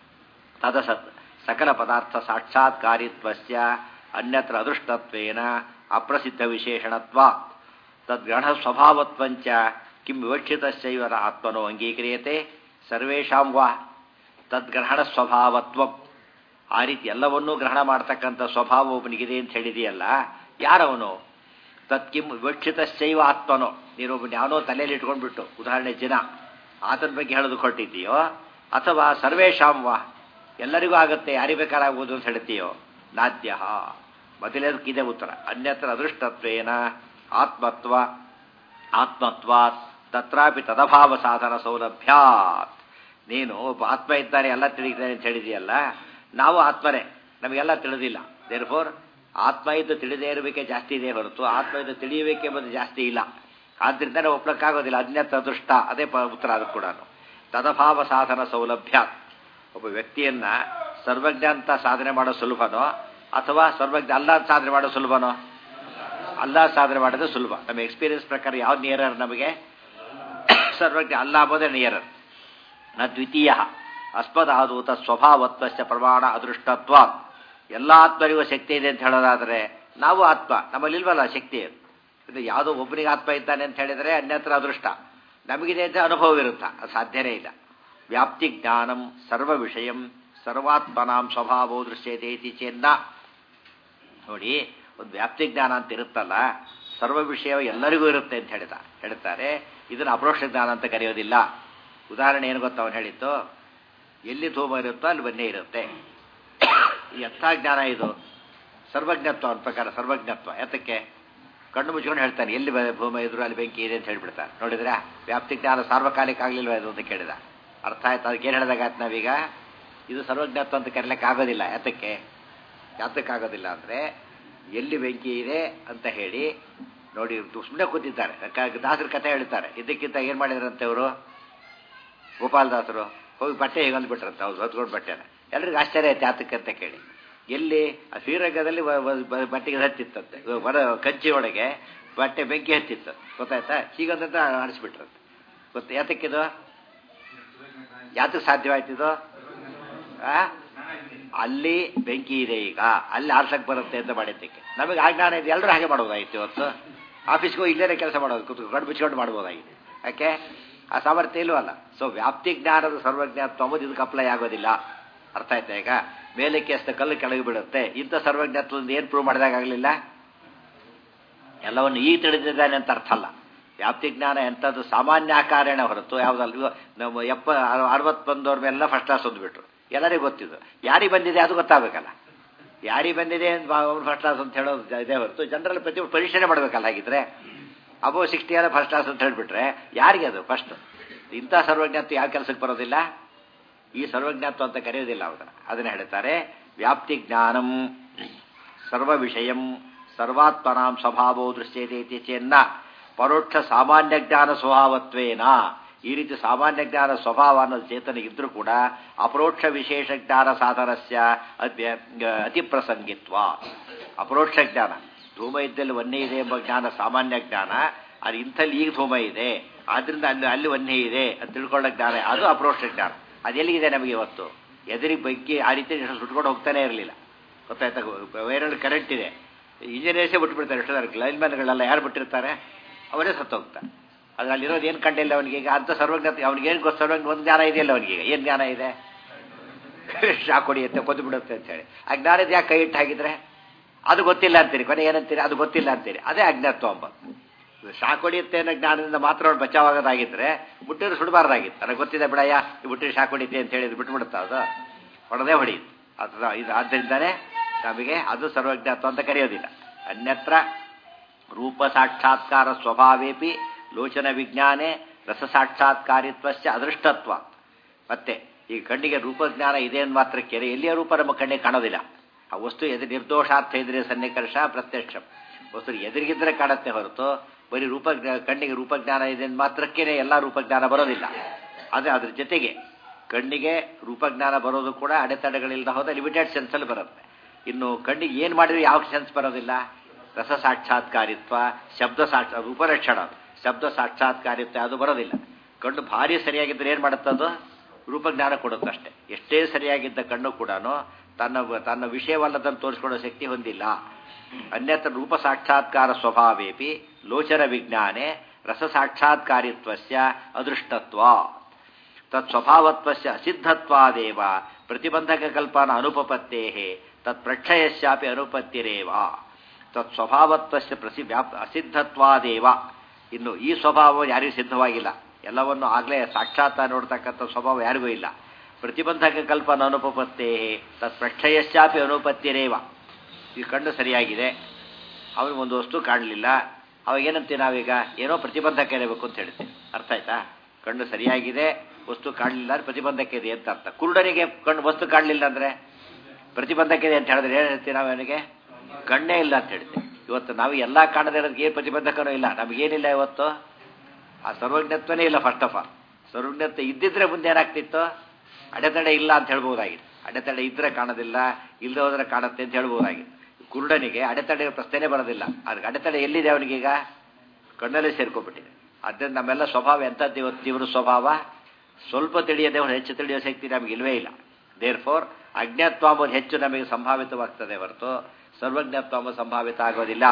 ತದಸತ್ ಸಕಲ ಪದಾರ್ಥ ಸಾಕ್ಷಾತ್ಕಾರಿತ್ವಸ್ಯ ಅನ್ಯತ್ರ ಅದೃಷ್ಟತ್ವೇನ ಅಪ್ರಸಿದ್ಧ ವಿಶೇಷಣತ್ವ ತದ್ಗ್ರಹಣ ಸ್ವಭಾವತ್ವಂಚ ಕಿಂ ವಿವಕ್ಷಿತಶ್ಚೈವರ ಆತ್ಮನೋ ಅಂಗೀಕ್ರಿಯತೆ ಸರ್ವೇಷಾಂ ವಾ ತದ್ಗ್ರಹಣ ಸ್ವಭಾವತ್ವ ಆ ರೀತಿ ಎಲ್ಲವನ್ನೂ ಗ್ರಹಣ ಮಾಡ್ತಕ್ಕಂಥ ಸ್ವಭಾವ ಒಬ್ಬನಿಗಿದೆ ಅಂತ ಹೇಳಿದೆಯಲ್ಲ ಯಾರವನು ತತ್ಕಿಂ ವಿವಕ್ಷಿತಶ್ಚೈವ ಆತ್ಮನೋ ನೀನೊಬ್ಬನ ಯಾವನೋ ತಲೆಯಲ್ಲಿ ಇಟ್ಕೊಂಡ್ಬಿಟ್ಟು ಉದಾಹರಣೆ ಜನ ಆತನ ಬಗ್ಗೆ ಹೇಳೋದು ಕೊಟ್ಟಿದ್ದೀಯೋ ಅಥವಾ ಸರ್ವೇಶಾಂ ವಾ ಎಲ್ಲರಿಗೂ ಆಗುತ್ತೆ ಯಾರಿಗೆ ಬೇಕಾರಾಗ್ಬೋದು ಅಂತ ಹೇಳ್ತೀಯೋ ನಾದ್ಯ ಮೊದಲೇದಕ್ಕಿದೆ ಉತ್ತರ ಅನ್ಯತ್ರ ಅದೃಷ್ಟತ್ವೇನ ಆತ್ಮತ್ವ ಆತ್ಮತ್ವಾತ್ ತತ್ರಾಪಿ ತದಭಾವ ಸಾಧನ ಸೌಲಭ್ಯಾತ್ ನೀನು ಒಬ್ಬ ಆತ್ಮ ಇದ್ದಾನೆ ಎಲ್ಲ ತಿಳಿದಿದ್ದಾನೆ ಅಂತ ಹೇಳಿದೆಯಲ್ಲ ನಾವು ಆತ್ಮನೇ ನಮಗೆಲ್ಲ ತಿಳಿದಿಲ್ಲ ದೇರ್ ಫೋರ್ ಆತ್ಮ ಇದ್ದು ತಿಳಿದೇ ಇರಬೇಕೆ ಜಾಸ್ತಿ ಇದೆ ಹೊರತು ಆತ್ಮ ಇದ್ದು ತಿಳಿಯಬೇಕೆಂಬುದು ಜಾಸ್ತಿ ಇಲ್ಲ ಆದ್ರಿಂದನೇ ಒಪ್ಲಕ್ಕಾಗೋದಿಲ್ಲ ಅನ್ಯತ್ರ ಅದೃಷ್ಟ ಅದೇ ಪ ಉತ್ತರ ಅದು ಕೂಡ ತದಭಾವ ಸಾಧನ ಸೌಲಭ್ಯ ಒಬ್ಬ ವ್ಯಕ್ತಿಯನ್ನ ಸರ್ವಜ್ಞ ಅಂತ ಸಾಧನೆ ಮಾಡೋ ಸುಲಭನೋ ಅಥವಾ ಸರ್ವಜ್ಞ ಅಲ್ಲ ಅಂತ ಸಾಧನೆ ಮಾಡೋ ಸುಲಭನೋ ಅಲ್ಲ ಸಾಧನೆ ಮಾಡೋದು ಸುಲಭ ನಮ್ಮ ಎಕ್ಸ್ಪೀರಿಯನ್ಸ್ ಪ್ರಕಾರ ಯಾವ್ದು ನಿಯರರ್ ನಮಗೆ ಸರ್ವಜ್ಞ ಅಲ್ಲ ಅಂಬೋದೇ ನಿಯರರ್ ನ ದ್ವಿತೀಯ ಅಸ್ಪದಾದೂತ ಸ್ವಭಾವತ್ವಸ್ಯ ಪ್ರಮಾಣ ಅದೃಷ್ಟತ್ವ ಎಲ್ಲ ಆತ್ಮರಿಗೂ ಶಕ್ತಿ ಇದೆ ಅಂತ ಹೇಳೋದಾದರೆ ನಾವು ಆತ್ಮ ನಮ್ಮಲ್ಲಿಲ್ವಲ್ಲ ಶಕ್ತಿ ಇದು ಯಾವುದೋ ಒಬ್ಬನಿಗೆ ಆತ್ಮ ಇದ್ದಾನೆ ಅಂತ ಹೇಳಿದರೆ ಅನ್ಯತ್ರ ಅದೃಷ್ಟ ನಮಗಿದೆ ಅಂತ ಅನುಭವ ಇರುತ್ತಾ ಅದು ಸಾಧ್ಯನೇ ಇಲ್ಲ ವ್ಯಾಪ್ತಿ ಜ್ಞಾನಂ ಸರ್ವ ವಿಷಯಂ ಸರ್ವಾತ್ಮನಾಂ ಸ್ವಭಾವೋ ದೃಶ್ಯತೆ ಇತಿ ಚೆನ್ನ ನೋಡಿ ಒಂದು ವ್ಯಾಪ್ತಿ ಜ್ಞಾನ ಅಂತ ಇರುತ್ತಲ್ಲ ಸರ್ವ ವಿಷಯ ಎಲ್ಲರಿಗೂ ಇರುತ್ತೆ ಅಂತ ಹೇಳಿದ ಹೇಳ್ತಾರೆ ಇದನ್ನು ಅಪರೋಕ್ಷ ಜ್ಞಾನ ಅಂತ ಕರೆಯೋದಿಲ್ಲ ಉದಾಹರಣೆ ಏನು ಗೊತ್ತಾ ಅವನು ಹೇಳಿದ್ದು ಎಲ್ಲಿ ಧೂಮ ಇರುತ್ತೋ ಅಲ್ಲಿ ಬನ್ನೇ ಇರುತ್ತೆ ಎಂಥ ಜ್ಞಾನ ಇದು ಸರ್ವಜ್ಞತ್ವ ಅವನ ಪ್ರಕಾರ ಸರ್ವಜ್ಞತ್ವ ಎತ್ತಕ್ಕೆ ಕಣ್ಣು ಮುಚ್ಕೊಂಡು ಹೇಳ್ತಾನೆ ಎಲ್ಲಿ ಭೂಮ ಇದ್ರು ಅಲ್ಲಿ ಬೆಂಕಿ ಇದೆ ಅಂತ ಹೇಳ್ಬಿಡ್ತಾನೆ ನೋಡಿದ್ರೆ ವ್ಯಾಪ್ತಿ ಜ್ಞಾನ ಸಾರ್ವಕಾಲಿಕ ಆಗಲಿಲ್ವ ಇದು ಅಂತ ಕೇಳಿದ ಅರ್ಥ ಆಯ್ತು ಅದಕ್ಕೆ ಏನು ಹೇಳಿದಾಗಾಯ್ತು ನಾವೀಗ ಇದು ಸರ್ವಜ್ಞತ್ವ ಅಂತ ಕರೀಲಿಕ್ಕೆ ಆಗೋದಿಲ್ಲ ಯಾತಕ್ಕೆ ಯಾತಕ್ಕಾಗೋದಿಲ್ಲ ಅಂದರೆ ಎಲ್ಲಿ ಬೆಂಕಿ ಇದೆ ಅಂತ ಹೇಳಿ ನೋಡಿ ಸುಮ್ಮನೆ ಕೂತಿದ್ದಾರೆ ದಾಸರ ಕಥೆ ಹೇಳ್ತಾರೆ ಇದಕ್ಕಿಂತ ಏನು ಮಾಡಿದ್ರಂತೆ ಅವರು ಗೋಪಾಲದಾಸರು ಹೋಗಿ ಬಟ್ಟೆ ಹೇಗೆ ಅಂದ್ಬಿಟ್ರಂತೆ ಅವ್ರು ಹೊತ್ಕೊಂಡು ಬಟ್ಟೆನ ಎಲ್ರಿಗೂ ಆಶ್ಚರ್ಯ ಆಯ್ತು ಯಾತಕ್ಕೆ ಅಂತ ಕೇಳಿ ಎಲ್ಲಿ ಆ ಶ್ರೀರಂಗದಲ್ಲಿ ಬಟ್ಟೆಗೆ ಹತ್ತಿತ್ತಂತೆ ಬರ ಕಂಚಿ ಒಳಗೆ ಬಟ್ಟೆ ಬೆಂಕಿ ಹತ್ತಿತ್ತು ಗೊತ್ತಾಯ್ತಾ ಹೀಗಂತ ಅನಿಸ್ಬಿಟ್ರಂತೆ ಗೊತ್ತ ಯಾತಕ್ಕಿದು ಯಾತಕ್ಕೆ ಸಾಧ್ಯವಾಯ್ತಿದು ಆ ಅಲ್ಲಿ ಬೆಂಕಿ ಇದೆ ಈಗ ಅಲ್ಲಿ ಆರ್ಸಕ್ ಬರುತ್ತೆ ಅಂತ ಮಾಡಿದ್ದಕ್ಕೆ ನಮಗೆ ಆಜ್ಞಾನ ಇದೆ ಎಲ್ಲರೂ ಹಾಗೆ ಮಾಡ್ಬೋದಾಗಿತ್ತು ಇವತ್ತು ಆಫೀಸ್ಗೂ ಇಲ್ಲೇ ಕೆಲಸ ಮಾಡೋದು ಕೂತು ಗಡ್ ಮುಚ್ಕೊಂಡು ಮಾಡ್ಬೋದಾಗಿದೆ ಯಾಕೆ ಆ ಸಾಮರ್ಥ್ಯ ಇಲ್ವಲ್ಲ ಸೊ ವ್ಯಾಪ್ತಿ ಜ್ಞಾನದ ಸರ್ವಜ್ಞತ್ವ ಅಂಬುದು ಇದಕ್ಕೆ ಅಪ್ಲೈ ಆಗೋದಿಲ್ಲ ಅರ್ಥ ಆಯ್ತಾ ಈಗ ಮೇಲಕ್ಕೆ ಅಷ್ಟು ಕಲ್ಲು ಕೆಳಗೆ ಬೀಳುತ್ತೆ ಇಂಥ ಸರ್ವಜ್ಞತ್ವದಿಂದ ಏನು ಪ್ರೂವ್ ಮಾಡಿದಾಗಲಿಲ್ಲ ಎಲ್ಲವನ್ನು ಈಗ ತಿಳಿದಿದ್ದಾನೆ ಅಂತ ಅರ್ಥ ಅಲ್ಲ ವ್ಯಾಪ್ತಿ ಜ್ಞಾನ ಎಂಥದ್ದು ಸಾಮಾನ್ಯ ಆಕಾರೇಣ ಹೊರತು ಯಾವುದಲ್ಲ ನಮ್ಮ ಎಪ್ಪ ಅರವತ್ತು ಬಂದವ್ರ ಮೇಲೆಲ್ಲ ಫಸ್ಟ್ ಕ್ಲಾಸ್ ಹೊಂದ್ಬಿಟ್ರು ಎಲ್ಲರಿಗೂ ಗೊತ್ತಿದ್ದು ಯಾರಿಗೆ ಬಂದಿದೆ ಅದು ಗೊತ್ತಾಗಬೇಕಲ್ಲ ಯಾರಿಗೆ ಬಂದಿದೆ ಅವ್ನು ಫಸ್ಟ್ ಕ್ಲಾಸ್ ಅಂತ ಹೇಳೋದು ಇದೇ ಹೊರತು ಜನರಲ್ಲಿ ಪ್ರತಿ ಪರೀಕ್ಷೆ ಮಾಡಬೇಕಲ್ಲ ಹಾಗಿದ್ರೆ ಅಬೋ ಸಿಕ್ಸ್ಟಿ ಎಲ್ಲ ಫಸ್ಟ್ ಕ್ಲಾಸ್ ಅಂತ ಹೇಳಿಬಿಟ್ರೆ ಯಾರಿಗೆ ಅದು ಫಸ್ಟ್ ಇಂಥ ಸರ್ವಜ್ಞತ್ವ ಯಾವ ಕೆಲಸಕ್ಕೆ ಬರೋದಿಲ್ಲ ಈ ಸರ್ವಜ್ಞತ್ವ ಅಂತ ಕರೆಯೋದಿಲ್ಲ ಅವರ ಅದನ್ನ ಹೇಳ್ತಾರೆ ವ್ಯಾಪ್ತಿ ಜ್ಞಾನಂ ಸರ್ವ ವಿಷಯಂ ಸರ್ವಾತ್ಮನಾಂ ಸ್ವಭಾವೋ ದೃಶ್ಯತೆ ಚೆನ್ನ ಪರೋಕ್ಷ ಸಾಮಾನ್ಯ ಜ್ಞಾನ ಸ್ವಭಾವತ್ವೇನ ಈ ರೀತಿ ಸಾಮಾನ್ಯ ಜ್ಞಾನ ಸ್ವಭಾವ ಅನ್ನೋದು ಚೇತನಿಗಿದ್ರೂ ಕೂಡ ಅಪರೋಕ್ಷ ವಿಶೇಷ ಜ್ಞಾನ ಸಾಧನಸ್ಯ ಅತಿ ಪ್ರಸಂಗಿತ್ವ ಅಪರೋಕ್ಷ ಜ್ಞಾನ ಧೂಮ ಇದ್ದಲ್ಲಿ ವನ್ಯ ಇದೆ ಎಂಬ ಜ್ಞಾನ ಸಾಮಾನ್ಯ ಜ್ಞಾನ ಅದು ಇಂಥಲ್ಲಿ ಈಗ ಧೂಮ ಇದೆ ಆದ್ರಿಂದ ಅಲ್ಲಿ ಅಲ್ಲಿ ವನ್ಯ ಇದೆ ಅಂತ ತಿಳ್ಕೊಳ್ಳೋ ಜ್ಞಾನ ಅದು ಅಪರೋಕ್ಷ ಜ್ಞಾನ ಅದೆಲ್ಲಿಗಿದೆ ನಮಗೆ ಇವತ್ತು ಎದುರಿಗೆ ಬಗ್ಗೆ ಆ ರೀತಿ ಸುಟ್ಕೊಂಡು ಹೋಗ್ತಾನೆ ಇರಲಿಲ್ಲ ಗೊತ್ತಾಯ್ತಾ ವೈರಲ್ ಕರೆಂಟ್ ಇದೆ ಇಂಜಿನಿಯರ್ಸೇ ಬಿಟ್ಬಿಡ್ತಾರೆ ಎಷ್ಟು ಲೈನ್ಮ್ಯಾನ್ಗಳೆಲ್ಲ ಯಾರು ಬಿಟ್ಟಿರ್ತಾರೆ ಅವರೇ ಸತ್ತೋಗ್ತಾರೆ ಅದು ಅಲ್ಲಿರೋದು ಏನು ಕಂಡಿಲ್ಲ ಅವನಿಗೆ ಈಗ ಅಂಥ ಸರ್ವಜ್ಞತೆ ಅವ್ನಿಗೆ ಏನು ಗೊತ್ತು ಸರ್ವಜ್ಞ ಒಂದು ಜ್ಞಾನ ಇದೆಯಲ್ಲ ಅವನಿಗೆ ಏನು ಜ್ಞಾನ ಇದೆ ಶಾಕ್ ಹೊಡಿಯುತ್ತೆ ಕೊಂದು ಬಿಡುತ್ತೆ ಅಂತ ಹೇಳಿ ಅಜ್ಞಾನದ ಯಾಕೆ ಕೈ ಇಟ್ಟು ಹಾಕಿದ್ರೆ ಅದು ಗೊತ್ತಿಲ್ಲ ಅಂತೀರಿ ಕೊನೆ ಏನಂತೀರಿ ಅದು ಗೊತ್ತಿಲ್ಲ ಅಂತೀರಿ ಅದೇ ಅಜ್ಞಾತ್ವ ಅಂಬ ಶಾಕ್ ಹೊಡಿಯುತ್ತೆ ಅನ್ನೋ ಜ್ಞಾನದಿಂದ ಮಾತ್ರ ಅವ್ರು ಬಚಾವಾಗೋದಾಗಿದ್ರೆ ಮುಟ್ಟಿದ್ರೆ ಸುಡಬಾರ್ದಾಗಿತ್ತು ನನಗೆ ಗೊತ್ತಿದೆ ಬಿಡಯ್ಯ ಈ ಮುಟ್ಟಿದ್ರೆ ಶಾಕ್ ಹೊಡಿತೆ ಅಂತ ಹೇಳಿದ್ರು ಬಿಟ್ಬಿಡುತ್ತಾ ಅದು ಹೊಡೆದೇ ಹೊಡೆಯುತ್ತೆ ಅದು ಇದು ಆದ್ದರಿಂದನೇ ನಮಗೆ ಅದು ಸರ್ವಜ್ಞಾತ್ವ ಅಂತ ಕರೆಯೋದಿಲ್ಲ ಅನ್ಯತ್ರ ರೂಪ ಸಾಕ್ಷಾತ್ಕಾರ ಸ್ವಭಾವೇಪಿ ಲೋಚನ ವಿಜ್ಞಾನೆ ರಸ ಸಾಕ್ಷಾತ್ಕಾರಿತ್ವಸ್ಯ ಅದೃಷ್ಟತ್ವ ಮತ್ತೆ ಈ ಕಣ್ಣಿಗೆ ರೂಪಜ್ಞಾನ ಇದೆ ಅಂತ ಮಾತ್ರಕ್ಕೆ ಎಲ್ಲಿಯ ರೂಪ ನಮ್ಮ ಕಣ್ಣಿಗೆ ಕಾಣೋದಿಲ್ಲ ಆ ವಸ್ತು ಎದುರು ನಿರ್ದೋಷಾರ್ಥ ಇದ್ರೆ ಸನ್ನಿಕರ್ಷ ಪ್ರತ್ಯಕ್ಷ ವಸ್ತು ಎದುರಿಗಿದ್ರೆ ಕಾಣುತ್ತೆ ಹೊರತು ಬರೀ ರೂಪ ಕಣ್ಣಿಗೆ ರೂಪಜ್ಞಾನ ಇದೆ ಅಂತ ಮಾತ್ರಕ್ಕೇನೆ ಎಲ್ಲ ರೂಪಜ್ಞಾನ ಬರೋದಿಲ್ಲ ಆದರೆ ಅದ್ರ ಜೊತೆಗೆ ಕಣ್ಣಿಗೆ ರೂಪಜ್ಞಾನ ಬರೋದು ಕೂಡ ಅಡೆತಡೆಗಳಿಲ್ಲದ ಹೋದ ಲಿಮಿಟೆಡ್ ಸೆನ್ಸಲ್ಲಿ ಬರುತ್ತೆ ಇನ್ನು ಕಣ್ಣಿಗೆ ಏನು ಮಾಡಿದ್ರೆ ಯಾವ ಸೆನ್ಸ್ ಬರೋದಿಲ್ಲ ರಸ ಸಾಕ್ಷಾತ್ಕಾರಿತ್ವ ಶಬ್ದ ಸಾಕ್ಷ ರೂಪರಕ್ಷಣ ಶಬ್ದ ಸಾಕ್ಷಾತ್ಕಾರಿತ್ವ ಅದು ಬರೋದಿಲ್ಲ ಕಣ್ಣು ಭಾರಿ ಸರಿಯಾಗಿದ್ದರೆ ಏನು ಮಾಡುತ್ತದು ರೂಪಜ್ಞಾನ ಕೊಡುತ್ತಷ್ಟೇ ಎಷ್ಟೇ ಸರಿಯಾಗಿದ್ದ ಕಣ್ಣು ಕೂಡ ತನ್ನ ತನ್ನ ವಿಷಯವಲ್ಲದನ್ನು ತೋರಿಸ್ಕೊಳ್ಳೋ ಶಕ್ತಿ ಹೊಂದಿಲ್ಲ ಅನ್ಯತ್ರ ರೂಪ ಸಾಕ್ಷಾತ್ಕಾರ ಸ್ವಭಾವೇಪಿ ಲೋಚನ ವಿಜ್ಞಾನೆ ರಸ ಸಾಕ್ಷಾತ್ಕಾರಿತ್ವಸ್ಯ ಅದೃಷ್ಟತ್ವ ತತ್ ಸ್ವಭಾವತ್ವಸ್ಯ ಅಸಿದ್ಧತ್ವಾದೇವ ಪ್ರತಿಬಂಧಕ ಕಲ್ಪನಾ ಅನುಪಪತ್ತೇ ತತ್ ಪ್ರಕ್ಷಯಸ್ಯಾಪಿ ಅನುಪತ್ತಿರೇವ ತತ್ ಸ್ವಭಾವತ್ವಸ್ಯ ಪ್ರಸಿ ವ್ಯಾಪ್ ಅಸಿದ್ಧತ್ವಾದೇವ ಇನ್ನು ಈ ಸ್ವಭಾವ ಯಾರಿಗೂ ಸಿದ್ಧವಾಗಿಲ್ಲ ಎಲ್ಲವನ್ನು ಆಗಲೇ ಸಾಕ್ಷಾತ್ ನೋಡ್ತಕ್ಕಂಥ ಸ್ವಭಾವ ಯಾರಿಗೂ ಇಲ್ಲ ಪ್ರತಿಬಂಧಕ ಕಲ್ಪನಾ ಅನುಪಪತ್ತೇ ತತ್ ಪ್ರಕ್ಷಯಸ್ಯಾಪಿ ಅನುಪತ್ತಿರೇವ ಈ ಕಣ್ಣು ಸರಿಯಾಗಿದೆ ಅವನಿಗೊಂದು ವಸ್ತು ಕಾಣಲಿಲ್ಲ ಅವಾಗ ಏನಂತೀವಿ ನಾವೀಗ ಏನೋ ಪ್ರತಿಬಂಧಕ ಇರಬೇಕು ಅಂತ ಹೇಳ್ತೀವಿ ಅರ್ಥ ಆಯ್ತಾ ಕಣ್ಣು ಸರಿಯಾಗಿದೆ ವಸ್ತು ಕಾಣಲಿಲ್ಲ ಅಂದ್ರೆ ಪ್ರತಿಬಂಧಕ ಇದೆ ಅಂತ ಅರ್ಥ ಕುರುಡನಿಗೆ ಕಣ್ಣು ವಸ್ತು ಕಾಣಲಿಲ್ಲ ಅಂದ್ರೆ ಪ್ರತಿಬಂಧಕ ಇದೆ ಅಂತ ಹೇಳಿದ್ರೆ ಏನು ಹೇಳ್ತೀವಿ ನಾವು ಅವನಿಗೆ ಕಣ್ಣೇ ಇಲ್ಲ ಅಂತ ಹೇಳ್ತೀವಿ ಇವತ್ತು ನಾವು ಎಲ್ಲ ಕಾಣದೇ ಇರೋದಕ್ಕೆ ಏನು ಪ್ರತಿಬಂಧಕನೂ ಇಲ್ಲ ನಮಗೇನಿಲ್ಲ ಇವತ್ತು ಆ ಸರ್ವಜ್ಞತ್ವನೇ ಇಲ್ಲ ಫಸ್ಟ್ ಆಫ್ ಆಲ್ ಸರ್ವಜ್ಞತ್ವ ಇದ್ದಿದ್ರೆ ಮುಂದೆ ಏನಾಗ್ತಿತ್ತು ಅಡೆತಡೆ ಇಲ್ಲ ಅಂತ ಹೇಳ್ಬೋದಾಗಿತ್ತು ಅಡೆತಡೆ ಇದ್ರೆ ಕಾಣೋದಿಲ್ಲ ಇಲ್ಲದೆ ಹೋದ್ರೆ ಕಾಣುತ್ತೆ ಅಂತ ಹೇಳ್ಬೋದಾಗಿತ್ತು ಕುರುಡನಿಗೆ ಅಡೆತಡೆ ಪ್ರಶ್ನೆನೇ ಬರೋದಿಲ್ಲ ಅದಕ್ಕೆ ಅಡೆತಡೆ ಎಲ್ಲಿದೆ ಅವನಿಗೀಗ ಕಣ್ಣಲ್ಲೇ ಸೇರ್ಕೊಂಡ್ಬಿಟ್ಟಿದೆ ಆದ್ದರಿಂದ ನಮ್ಮೆಲ್ಲ ಸ್ವಭಾವ ಎಂಥದ್ದು ಇವತ್ತು ತೀವ್ರ ಸ್ವಭಾವ ಸ್ವಲ್ಪ ತಿಳಿಯದೆ ಒಂದು ಹೆಚ್ಚು ತಿಳಿಯೋ ಶಕ್ತಿ ನಮಗೆ ಇಲ್ವೇ ಇಲ್ಲ ದೇರ್ ಫೋರ್ ಅಜ್ಞಾತ್ವ ಅಂಬುದು ಹೆಚ್ಚು ನಮಗೆ ಸಂಭಾವಿತವಾಗ್ತದೆ ಹೊರತು ಸರ್ವಜ್ಞತ್ವ ಅಂಬುದು ಸಂಭಾವಿತ ಆಗೋದಿಲ್ಲ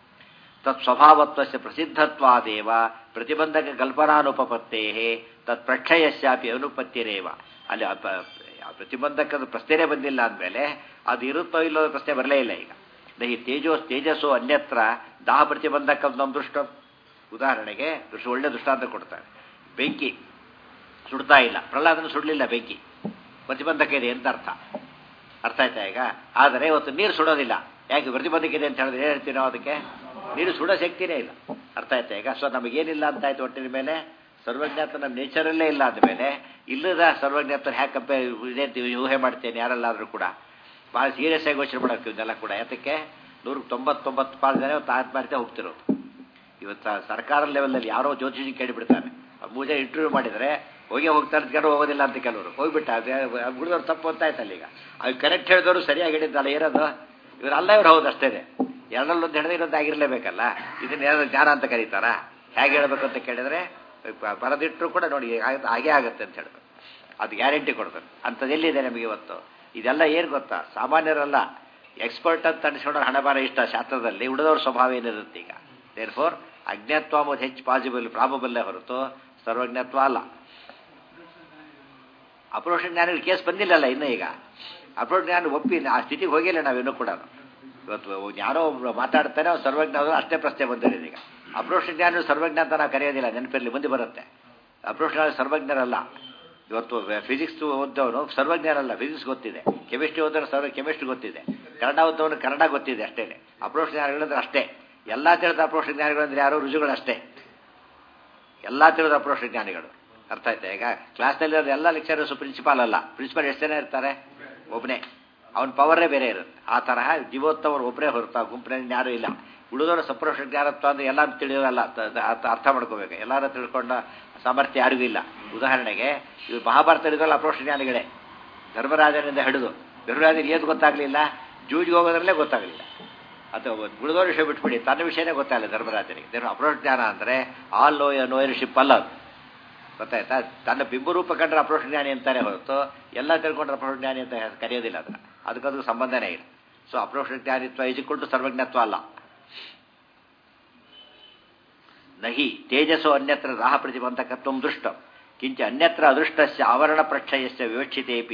ತತ್ ಸ್ವಭಾವತ್ವಸ್ಯ ಪ್ರಸಿದ್ಧತ್ವಾದೇವ ಪ್ರತಿಬಂಧಕ ಕಲ್ಪನಾನುಪಪತ್ತೇ ತತ್ ಪ್ರಕ್ಷಯಸ್ಯಾಪಿ ಅನುಪತ್ತಿರೇವ ಅಲ್ಲಿ ಪ್ರತಿಬಂಧಕದ ಪ್ರಶ್ನೆನೇ ಬಂದಿಲ್ಲ ಅಂದಮೇಲೆ ಅದು ಇರುತ್ತೋ ಇಲ್ಲೋ ಪ್ರಶ್ನೆ ಬರಲೇ ಇಲ್ಲ ಈಗ ಈ ತೇಜೋ ತೇಜಸ್ಸು ಅನ್ಯತ್ರ ದಾಹ ಪ್ರತಿಬಂಧಕ ನಮ್ಮ ದೃಷ್ಟ ಉದಾಹರಣೆಗೆ ದೃಷ್ಟ ಒಳ್ಳೆ ದೃಷ್ಟಾಂತ ಕೊಡ್ತಾರೆ ಬೆಂಕಿ ಸುಡ್ತಾ ಇಲ್ಲ ಪ್ರಹ್ಲಾದನ ಸುಡಲಿಲ್ಲ ಬೆಂಕಿ ಪ್ರತಿಬಂಧಕ ಇದೆ ಅಂತ ಅರ್ಥ ಅರ್ಥ ಆಯ್ತಾ ಈಗ ಆದರೆ ಇವತ್ತು ನೀರು ಸುಡೋದಿಲ್ಲ ಯಾಕೆ ಪ್ರತಿಬಂಧಕ ಇದೆ ಅಂತ ಹೇಳಿದ್ರೆ ಏನು ಹೇಳ್ತೀವಿ ನಾವು ಅದಕ್ಕೆ ನೀರು ಸುಡೋ ಶಕ್ತಿನೇ ಇಲ್ಲ ಅರ್ಥ ಆಯ್ತಾ ಈಗ ಸೊ ನಮಗೇನಿಲ್ಲ ಅಂತ ಆಯ್ತು ಒಟ್ಟಿನ ಮೇಲೆ ಸರ್ವಜ್ಞಾತ ನಮ್ಮ ನೇಚರಲ್ಲೇ ಇಲ್ಲ ಅಂದಮೇಲೆ ಇಲ್ಲದ ಸರ್ವಜ್ಞಾತನ ಹ್ಯಾಕೆ ಕಂಪೇರ್ ಇದೆ ಊಹೆ ಮಾಡ್ತೇನೆ ಯಾರಲ್ಲಾದರೂ ಕೂಡ ಭಾಳ ಸೀರಿಯಸ್ ಆಗಿ ಯೋಚನೆ ಮಾಡೋಕೆ ಇದೆಲ್ಲ ಕೂಡ ಯಾತಕ್ಕೆ ನೂರ ತೊಂಬತ್ತೊಂಬತ್ತು ಪಾಲು ಜನ ಇವತ್ತು ಆತ್ಮಹತ್ಯೆ ಹೋಗ್ತಿರೋದು ಇವತ್ತು ಸರ್ಕಾರ ಲೆವೆಲಲ್ಲಿ ಯಾರೋ ಜ್ಯೋತಿಷಿ ಕೇಳಿಬಿಡ್ತಾನೆ ಮೂರು ಜನ ಇಂಟರ್ವ್ಯೂ ಮಾಡಿದರೆ ಹೋಗಿ ಹೋಗ್ತಾರೆ ಕೆಲವರು ಹೋಗೋದಿಲ್ಲ ಅಂತ ಕೆಲವರು ಹೋಗ್ಬಿಟ್ಟ ಬಿಡಿದವ್ರು ತಪ್ಪು ಅಂತ ಆಯ್ತಲ್ಲ ಈಗ ಅದು ಕರೆಕ್ಟ್ ಹೇಳಿದವರು ಸರಿಯಾಗಿ ಹೇಳಿದ್ದಲ್ಲ ಏನದು ಇವರು ಅಲ್ಲ ಇವ್ರು ಹೌದು ಅಷ್ಟೇ ಎರಡಲ್ಲೊಂದು ಹಿಡಿದ್ರೆ ಇರೋದು ಆಗಿರಲೇಬೇಕಲ್ಲ ಇದನ್ನ ಏನಾದ್ರು ಜ್ಞಾನ ಅಂತ ಕರೀತಾರಾ ಹೇಗೆ ಹೇಳಬೇಕು ಅಂತ ಕೇಳಿದ್ರೆ ಬರದಿಟ್ಟರು ಕೂಡ ನೋಡಿ ಹಾಗೆ ಆಗುತ್ತೆ ಅಂತ ಹೇಳ್ಬೇಕು ಅದು ಗ್ಯಾರಂಟಿ ಕೊಡ್ತಾರೆ ಅಂಥದ್ದು ಎಲ್ಲಿದೆ ನಮಗೆ ಇವತ್ತು ಇದೆಲ್ಲ ಏನು ಗೊತ್ತಾ ಸಾಮಾನ್ಯರಲ್ಲ ಎಕ್ಸ್ಪರ್ಟ್ ಅಂತ ಅನಿಸ್ಕೊಂಡ್ರೆ ಹಣಬಾರ ಇಷ್ಟ ಶಾಸ್ತ್ರದಲ್ಲಿ ಉಳಿದವ್ರ ಸ್ವಭಾವ ಏನಿರುತ್ತೆ ಈಗ ದೇರ್ ಫೋರ್ ಅಜ್ಞಾತ್ವ ಅಂಬುದು ಹೆಚ್ಚು ಪಾಸಿಬಲ್ ಪ್ರಾಬಬಲ್ಲೇ ಹೊರತು ಸರ್ವಜ್ಞತ್ವ ಅಲ್ಲ ಅಪ್ರೋಷ ಜ್ಞಾನಿಗಳ ಕೇಸ್ ಬಂದಿಲ್ಲಲ್ಲ ಇನ್ನೂ ಈಗ ಅಪ್ರೋಷ ಜ್ಞಾನ ಒಪ್ಪಿ ಆ ಸ್ಥಿತಿಗೆ ಹೋಗಿಲ್ಲ ನಾವಿನ್ನೂ ಕೂಡ ಇವತ್ತು ಯಾರೋ ಒಬ್ರು ಮಾತಾಡ್ತಾನೆ ಅವ್ರು ಸರ್ವಜ್ಞ ಅಷ್ಟೇ ಪ್ರಶ್ನೆ ಬಂದಿರೋದು ಈಗ ಅಪ್ರೋಷ ಜ್ಞಾನ ಸರ್ವಜ್ಞ ಅಂತ ನಾವು ಕರೆಯೋದಿಲ್ಲ ನೆನಪಿರಲಿ ಮುಂದೆ ಬರುತ್ತೆ ಅಪ್ರೋಷ ಜ್ಞಾನ ಸರ್ವಜ್ಞರಲ್ಲ ಇವತ್ತು ಫಿಸಿಕ್ಸ್ ಓದ್ದವನು ಸರ್ವಜ್ಞರಲ್ಲ ಫಿಸಿಕ್ಸ್ ಗೊತ್ತಿದೆ ಕೆಮಿಸ್ಟ್ರಿ ಓದೋನು ಸರ್ವ ಕೆಮಿಸ್ಟ್ರಿ ಗೊತ್ತಿದೆ ಕನ್ನಡ ಓದೋನು ಕನ್ನಡ ಗೊತ್ತಿದೆ ಅಷ್ಟೇ ಅಪ್ರೋಷ ಜ್ಞಾನಗಳಂದ್ರೆ ಅಷ್ಟೇ ಎಲ್ಲ ತಿಳಿದ ಅಪ್ರೋಷ ಜ್ಞಾನಿಗಳಂದ್ರೆ ಯಾರು ರುಜುಗಳು ಅಷ್ಟೇ ಎಲ್ಲ ತಿಳಿದ ಅಪ್ರೋಷ ಜ್ಞಾನಿಗಳು ಅರ್ಥ ಆಯ್ತಾ ಈಗ ಕ್ಲಾಸ್ನಲ್ಲಿ ಎಲ್ಲ ಲೆಕ್ಚರರ್ಸು ಪ್ರಿನ್ಸಿಪಾಲ್ ಅಲ್ಲ ಪ್ರಿನ್ಸಿಪಾಲ್ ಎಷ್ಟು ಜನ ಇರ್ತಾರೆ ಒಬ್ಬನೇ ಅವನ ಪವರೇ ಬೇರೆ ಇರುತ್ತೆ ಆ ತರಹ ಜೀವೋತ್ತವರು ಒಬ್ಬರೇ ಹೊರತಾ ಗುಂಪಿನಲ್ಲಿ ಯಾರೂ ಇಲ್ಲ ಉಳಿದವರು ಸಪ್ರೋಷ ಜ್ಞಾನತ್ವ ಅಂದ್ರೆ ಎಲ್ಲ ತಿಳಿಯೋದಲ್ಲ ಅರ್ಥ ಮಾಡ್ಕೋಬೇಕು ಎಲ್ಲರೂ ತಿಳ್ಕೊಂಡ ಸಾಮರ್ಥ್ಯ ಯಾರಿಗೂ ಇಲ್ಲ ಉದಾಹರಣೆಗೆ ಇವು ಮಹಾಭಾರತ ಹಿಡಿದಲ್ಲ ಅಪ್ರೋಷ ಜ್ಞಾನಿಗಳೇ ಧರ್ಮರಾಜನಿಂದ ಹಿಡಿದು ಧರ್ಮರಾಜನಿಗೆ ಏನು ಗೊತ್ತಾಗಲಿಲ್ಲ ಜೂಜಿಗೆ ಹೋಗೋದ್ರಲ್ಲೇ ಗೊತ್ತಾಗಲಿಲ್ಲ ಅಥವಾ ಉಳಿದವ್ರ ವಿಷಯ ಬಿಟ್ಬಿಡಿ ತನ್ನ ವಿಷಯನೇ ಗೊತ್ತಾಗಲ್ಲ ಧರ್ಮರಾಜನಿಗೆ ಧರ್ಮ ಅಪ್ರೋಷ ಜ್ಞಾನ ಅಂದರೆ ಆಲ್ ಲೋಯ ನೋಯರ್ಶಿಪ್ ಅಲ್ಲ ಅದು ಗೊತ್ತಾಯ್ತಾ ತನ್ನ ಬಿಂಬರೂಪ ಕಂಡ್ರೆ ಅಪ್ರೋಷ ಜ್ಞಾನಿ ಅಂತಾನೆ ಹೊರತು ಎಲ್ಲ ತಿಳ್ಕೊಂಡ್ರೆ ಅಪ್ರೋಷ ಜ್ಞಾನಿ ಅಂತ ಕರೆಯೋದಿಲ್ಲ ಅದನ್ನು ಅದಕ್ಕದು ಸಂಬಂಧನೇ ಇಲ್ಲ ಸೊ ಅಪ್ರೋಷ ಜ್ಞಾನಿತ್ವ ಇಜಿಕೊಂಡು ಸರ್ವಜ್ಞತ್ವ ಅಲ್ಲ ನಹಿ ತೇಜಸ್ಸು ಅನ್ಯತ್ರ ರಾಹ ಪ್ರತಿಬಂಧಕತ್ವ ದೃಷ್ಟ ಕಿಂಚ ಅನ್ಯತ್ರ ಅದೃಷ್ಟಸ್ಯ ಆವರಣ ಪ್ರಕ್ಷಯಸ್ಯ ವಿವಕ್ಷಿತೇಪಿ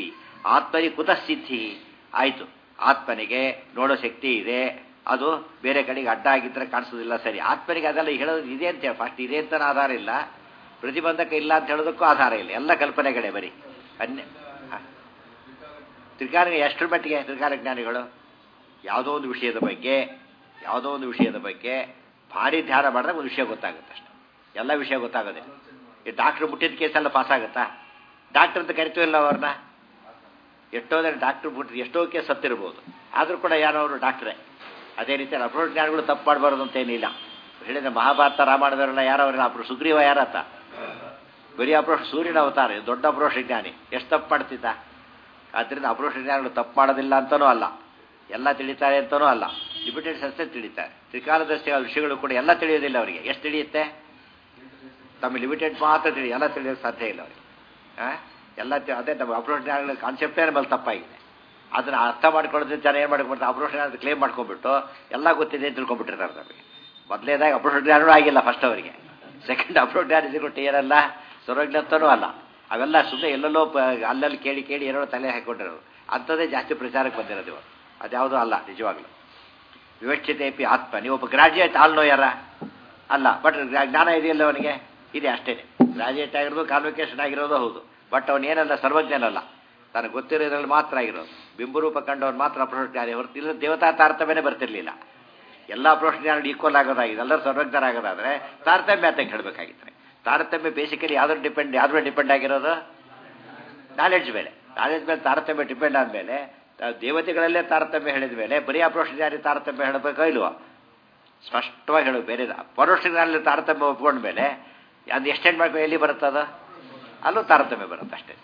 ಆತ್ಮನಿ ಕುತಃ ಸಿದ್ಧಿ ಆಯಿತು ಆತ್ಮನಿಗೆ ನೋಡೋ ಶಕ್ತಿ ಇದೆ ಅದು ಬೇರೆ ಕಡೆಗೆ ಅಡ್ಡ ಆಗಿದ್ರೆ ಕಾಣಿಸೋದಿಲ್ಲ ಸರಿ ಆತ್ಮನಿಗೆ ಅದೆಲ್ಲ ಹೇಳೋದು ಇದೆ ಅಂತ ಹೇಳಿ ಫಸ್ಟ್ ಇದೆ ಅಂತ ಆಧಾರ ಇಲ್ಲ ಪ್ರತಿಬಂಧಕ ಇಲ್ಲ ಅಂತ ಹೇಳೋದಕ್ಕೂ ಆಧಾರ ಇಲ್ಲ ಎಲ್ಲ ಕಲ್ಪನೆಗಳೇ ಬರೀ ಅನ್ಯ ಹ. ತ್ರಿಕಾಲ ಎಷ್ಟರ ಮಟ್ಟಿಗೆ ತ್ರಿಕಾಲ ಜ್ಞಾನಿಗಳು ಯಾವುದೋ ಒಂದು ವಿಷಯದ ಬಗ್ಗೆ ಯಾವುದೋ ಒಂದು ವಿಷಯದ ಬಗ್ಗೆ ಭಾರಿ ಧ್ಯಾನ ಮಾಡಿದ್ರೆ ಒಂದು ವಿಷಯ ಗೊತ್ತಾಗುತ್ತೆ ಅಷ್ಟೆ ಎಲ್ಲ ವಿಷಯ ಗೊತ್ತಾಗೋದಿಲ್ಲ ಈ ಡಾಕ್ಟ್ರ್ ಮುಟ್ಟಿದ ಕೇಸೆಲ್ಲ ಪಾಸ್ ಆಗುತ್ತಾ ಡಾಕ್ಟರ್ ಅಂತ ಕರಿತೀವಿಲ್ಲ ಅವ್ರನ್ನ ಎಷ್ಟೋ ಜನ ಡಾಕ್ಟರ್ ಬಿಟ್ಟರೆ ಎಷ್ಟೋ ಕೇಸ್ ಸತ್ತಿರ್ಬೋದು ಆದರೂ ಕೂಡ ಯಾರೋ ಅವರು ಡಾಕ್ಟ್ರೇ ಅದೇ ರೀತಿ ಅಪ್ರೋಚ್ ಜ್ಞಾನಿಗಳು ತಪ್ಪು ಮಾಡಬಾರ್ದು ಅಂತ ಏನಿಲ್ಲ ಹೇಳಿದ್ರೆ ಮಹಾಭಾರತ ರಾಮಾಯಣದವರೆಲ್ಲ ಯಾರೋ ಅವರೆಲ್ಲ ಅಪ್ರೋ ಸುಗ್ರೀವ ಯಾರತ್ತ ಬರೀ ಅಪ್ರೋಷ್ ಸೂರ್ಯನ ಅವತಾರ ಇದು ದೊಡ್ಡ ಅಪ್ರೋಷ ಜ್ಞಾನಿ ಎಷ್ಟು ತಪ್ಪು ಮಾಡ್ತಿದ್ದ ಆದ್ದರಿಂದ ಅಪ್ರೋಷ ಜ್ಞಾನಿಗಳು ತಪ್ಪು ಮಾಡೋದಿಲ್ಲ ಅಂತನೂ ಅಲ್ಲ ಎಲ್ಲ ತಿಳಿತಾರೆ ಅಂತನೂ ಅಲ್ಲ ಲಿಮಿಟೆಡ್ ಸಸ್ಯ ತಿಳಿತಾರೆ ತ್ರಿಕಾಲದರ್ಶಿ ವಿಷಯಗಳು ಕೂಡ ಎಲ್ಲ ತಿಳಿಯೋದಿಲ್ಲ ಅವರಿಗೆ ಎಷ್ಟು ತಿಳಿಯುತ್ತೆ ತಮ್ಮ ಲಿಮಿಟೆಡ್ ಮಾತ್ರ ತಿಳಿ ಎಲ್ಲ ತಿಳಿಯೋದು ಸಾಧ್ಯ ಇಲ್ಲ ಅವರಿಗೆ ಆ? ಎಲ್ಲ ತಿ- ಅದೇ ನಮ್ಮ ಅಪ್ರೋಷ ಜ್ಞಾನಗಳ ಕಾನ್ಸೆಪ್ಟೇ ನಮ್ಮಲ್ಲಿ ತಪ್ಪಾಗಿದೆ ಅದನ್ನ ಅರ್ಥ ಮಾಡ್ಕೊಳ್ಳೋದು ಜನ ಏನು ಮಾಡ್ಕೊಂಡ್ಬಿಡ್ತಾರೆ ಅಪ್ರೋಷ ಜ್ಞಾನದ ಕ್ಲೇಮ್ ಮಾಡ್ಕೊಂಡ್ಬಿಟ್ಟು ಎಲ್ಲ ಗೊತ್ತಿದೆ ಅಂತ ತಿಳ್ಕೊಂಡ್ಬಿಟ್ಟಿರ್ತಾರೆ ನಮಗೆ ಮೊದಲೇದಾಗ ಅಪ್ರೋಷ ಜ್ಞಾನವೂ ಆಗಿಲ್ಲ ಫಸ್ಟ್ ಅವರಿಗೆ ಸೆಕೆಂಡ್ ಅಪ್ರೋಷ ಜ್ಞಾನ ಸಿಗುತ್ತೆ ಏನಲ್ಲ ಸರ್ವಜ್ಞತನೂ ಅಲ್ಲ ಅವೆಲ್ಲ ಸುಮ್ಮನೆ ಎಲ್ಲೆಲ್ಲೋ ಪ- ಅಲ್ಲಲ್ಲಿ ಕೇಳಿ ಕೇಳಿ ಏನೋ ತಲೆ ಹಾಕೊಂಡಿರೋದು ಅಂಥದ್ದೇ ಜಾಸ್ತಿ ಪ್ರಚಾರಕ್ಕೆ ಬಂದಿರೋದು ಇವಾಗ ಅದ್ಯಾವುದೂ ಅಲ್ಲ ನಿಜವಾಗ್ಲೂ ವಿವಕ್ಷತೆ ಪಿ ಆತ್ಮ ನೀವೊಬ್ಬ ಗ್ರಾಜ್ಯುಯೇಟ್ ಆಲ್ ನೋಯರ ಅಲ್ಲ ಬಟ್ ಜ್ಞಾನ ಇದೆಯಲ್ಲ ಅವನಿಗೆ ಇದೆ ಅಷ್ಟೇ ಗ್ರಾಜ್ಯುಯೇಟ್ ಆಗಿರೋದು ಕಾನ್ವಿಕೇಶನ್ ಆಗಿರೋದು ಹೌದು ಬಟ್ ಅವನೇನಲ್ಲ ಸರ್ವಜ್ಞನಲ್ಲ ತನಗೆ ಗೊತ್ತಿರೋದ್ರಲ್ಲಿ ಮಾತ್ರ ಆಗಿರೋದು ಬಿಂಬರೂಪ ಕಂಡವನು ಮಾತ್ರ ಅಪ್ರೋಷ ಜ್ಞಾನಿ ಹೊರತು ಇಲ್ಲ ದೇವತಾ ತಾರತಮ್ಯನೇ ಬರ್ತಿರ್ಲಿಲ್ಲ ಎಲ್ಲ ಅಪ್ರೋಷ ಜ್ಞಾನ ಈಕ್ವಲ್ ಆಗೋದಾಗಿದೆ ಎಲ್ಲರೂ ಸರ್ವಜ್ಞರಾಗೋದಾದ್ರೆ ತಾರತಮ್ಯ ಅಂತ ಹೇಳಬೇಕಾಗಿತ್ತು ತಾರತಮ್ಯ ಬೇಸಿಕಲಿ ಯಾವ್ದ್ರ ಡಿಪೆಂಡ್ ಯಾವ್ದ್ರ ಮೇಲೆ ಡಿಪೆಂಡ್ ಆಗಿರೋದು ನಾಲೆಡ್ಜ್ ಮೇಲೆ ನಾಲೆಡ್ಜ್ ಮೇಲೆ ತಾರತಮ್ಯ ಡಿಪೆಂಡ್ ಆದಮೇಲೆ ದೇವತೆಗಳಲ್ಲೇ ತಾರತಮ್ಯ ಹೇಳಿದ ಮೇಲೆ ಬರೀ ಅಪ್ರೋಷ ಜ್ಞಾನಿ ತಾರತಮ್ಯ ಹೇಳಬೇಕೋ ಇಲ್ವೋ ಸ್ಪಷ್ಟವಾಗಿ ಹೇಳು ಬೇರೆ ಪರೋಕ್ಷ ಜ್ಞಾನದಲ್ಲಿ ತಾರತಮ್ಯ ಒಪ್ಕೊಂಡ ಮೇಲೆ ಅದು ಎಕ್ಸ್ಟೆಂಡ್ ಮಾಡಬೇಕು ಎಲ್ಲಿ ಬರುತ್ತದ ಅಲ್ಲೂ ತಾರತಮ್ಯ ಬರುತ್ತೆ ಅಷ್ಟೇ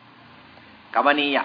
ಕಮನೀಯ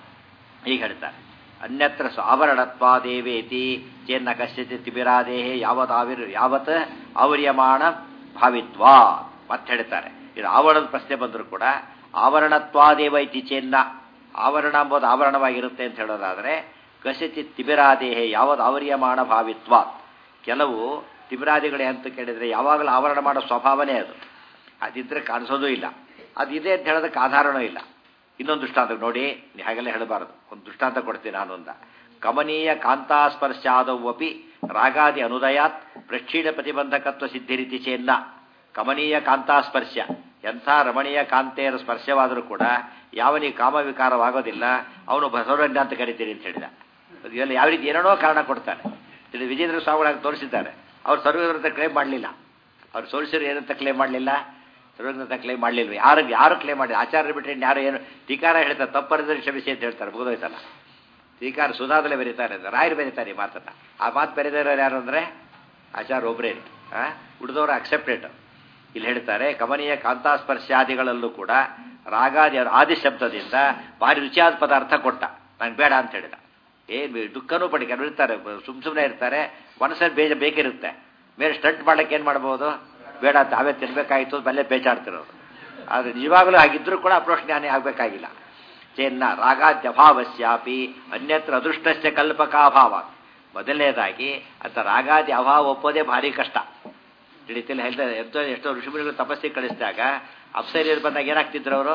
ಹೀಗೆ ಹೇಳ್ತಾರೆ ಅನ್ಯತ್ರ ಆವರಣತ್ವಾದೇವೇತಿ ಚೇನ್ನ ಕಶ್ಚಿತ್ ತಿಬಿರಾದೇಹೇ ಯಾವತ್ ಯಾವತ್ ಆವರ್ಯಮಾಣ ಭಾವಿತ್ವಾ ಮತ್ತೆ ಹೇಳ್ತಾರೆ ಇದು ಆವರಣದ ಪ್ರಶ್ನೆ ಬಂದರೂ ಕೂಡ ಆವರಣತ್ವಾದೇವ ಇತಿ ಚೇನ್ನ ಆವರಣ ಎಂಬುದು ಆವರಣವಾಗಿರುತ್ತೆ ಅಂತ ಹೇಳೋದಾದರೆ ಕಸಿಚಿತ್ ತಿಬಿರಾದೇಹೇ ಯಾವತ್ ಆವರ್ಯಮಾಣ ಭಾವಿತ್ವ ಕೆಲವು ತಿಬಿರಾದಿಗಳೇ ಅಂತ ಕೇಳಿದರೆ ಯಾವಾಗಲೂ ಆವರಣ ಮಾಡೋ ಸ್ವಭಾವನೇ ಅದು ಅದಿದ್ರೆ ಕಾಣಿಸೋದೂ ಇಲ್ಲ ಅದಿದೆ ಅಂತ ಹೇಳೋದಕ್ಕೆ ಆಧಾರನೂ ಇಲ್ಲ ಇನ್ನೊಂದು ದೃಷ್ಟಾಂತ ನೋಡಿ ನೀವು ಹಾಗೆಲ್ಲ ಹೇಳಬಾರದು ಒಂದು ದೃಷ್ಟಾಂತ ಕೊಡ್ತೀನಿ ನಾನು ಅಂತ ಕಮನೀಯ ಕಾಂತಾಸ್ಪರ್ಶಾದವಪಿ ರಾಗಾದಿ ಅನುದಯಾತ್ ಪ್ರಕ್ಷೀಣ ಪ್ರತಿಬಂಧಕತ್ವ ಸಿದ್ಧಿರಿತಿ ಚೇನ್ನ ಕಮನೀಯ ಕಾಂತಾಸ್ಪರ್ಶ ಎಂಥ ರಮಣೀಯ ಕಾಂತೆಯರ ಸ್ಪರ್ಶವಾದರೂ ಕೂಡ ಯಾವನಿಗೆ ಕಾಮವಿಕಾರವಾಗೋದಿಲ್ಲ ಅವನು ಬಸವರಂಗ ಅಂತ ಕರಿತೀರಿ ಅಂತ ಹೇಳಿದ ಇದೆಲ್ಲ ಯಾವ ರೀತಿ ಏನೇನೋ ಕಾರಣ ಕೊಡ್ತಾನೆ ಇದು ವಿಜೇಂದ್ರ ಸ್ವಾಮಿಗಳಾಗಿ ತೋರಿಸಿದ್ದಾರೆ ಅವ್ರು ಸರ್ವೇಂದ್ರ ಕ್ಲೇಮ್ ಮಾಡಲಿಲ್ಲ ಅವ್ರು ಸೋಲಿಸಿದ್ರು ಏನಂತ ಕ್ಲೇಮ್ ಮಾಡಲಿಲ್ಲ ಸರ್ವೇಂದ್ರ ಕ್ಲೇಮ್ ಮಾಡಲಿಲ್ಲ ಯಾರು ಯಾರು ಕ್ಲೇಮ್ ಮಾಡಿಲ್ಲ ಆಚಾರ್ಯ ಬಿಟ್ಟರೆ ಯಾರು ಏನು ಟೀಕಾರ ಹೇಳ್ತಾರೆ ತಪ್ಪರಿದ್ರೆ ಕ್ಷಮಿಸಿ ಅಂತ ಹೇಳ್ತಾರೆ ಮುಗಿದೋಯ್ತಲ್ಲ ಟೀಕಾರ ಸುಧಾದಲ್ಲೇ ಬರೀತಾರೆ ಅಂತ ರಾಯರು ಬರೀತಾರೆ ಈ ಮಾತನ್ನ ಆ ಮಾತು ಬರೆದಿರೋರು ಯಾರು ಅಂದರೆ ಆಚಾರ್ಯ ಒಬ್ಬರೇ ಉಳಿದವರು ಅಕ್ಸೆಪ್ಟೆಡ್ ಇಲ್ಲಿ ಹೇಳ್ತಾರೆ ಕಮನೀಯ ಕಾಂತಾಸ್ಪರ್ಶಾದಿಗಳಲ್ಲೂ ಕೂಡ ರಾಗಾದಿ ಆದಿ ಶಬ್ದದಿಂದ ಭಾರಿ ರುಚಿಯಾದ ಪದಾರ್ಥ ಕೊಟ್ಟ ನಂಗೆ ಬೇಡ ಅಂತ ಹೇಳಿದ ಏನ್ ದುಃಖನೂ ಪಡಿ ಕೆಲವರು ಇರ್ತಾರೆ ಸುಮ್ ಸುಮ್ಮನೆ ಇರ್ತಾರೆ ಮನಸ್ಸಲ್ಲಿ ಬೇಜ ಬೇಕಿರುತ್ತೆ ಮೇಲೆ ಸ್ಟಂಟ್ ಮಾಡ್ಲಿಕ್ಕೆ ಏನು ಮಾಡ್ಬೋದು ಬೇಡ ತಾವೇ ತಿನ್ಬೇಕಾಗಿತ್ತು ಬಲ್ಲೆ ಬೇಚಾಡ್ತಿರೋದು ಆದರೆ ನಿಜವಾಗಲೂ ಆಗಿದ್ರೂ ಕೂಡ ಅಪ್ರೋಷ್ ಜ್ಞಾನಿ ಆಗಬೇಕಾಗಿಲ್ಲ ಚೇನ್ನ ರಾಗಾದ್ಯಭಾವಸ್ಯಾಪಿ ಅನ್ಯತ್ರ ಅದೃಷ್ಟಸ್ಯ ಕಲ್ಪಕಾಭಾವ ಮೊದಲನೇದಾಗಿ ಅಂತ ರಾಗಾದಿ ಅಭಾವ ಒಪ್ಪೋದೇ ಭಾರಿ ಕಷ್ಟ ತಿಳಿತಿಲ್ಲ ಹೇಳ್ತಾರೆ ಎಷ್ಟೋ ಎಷ್ಟೋ ಋಷಿಮುನಿಗಳು ತಪಸ್ಸಿಗೆ ಕಳಿಸಿದಾಗ ಅಪ್ಸರಿಯರು ಬಂದಾಗ ಏನಾಗ್ತಿದ್ರು ಅವರು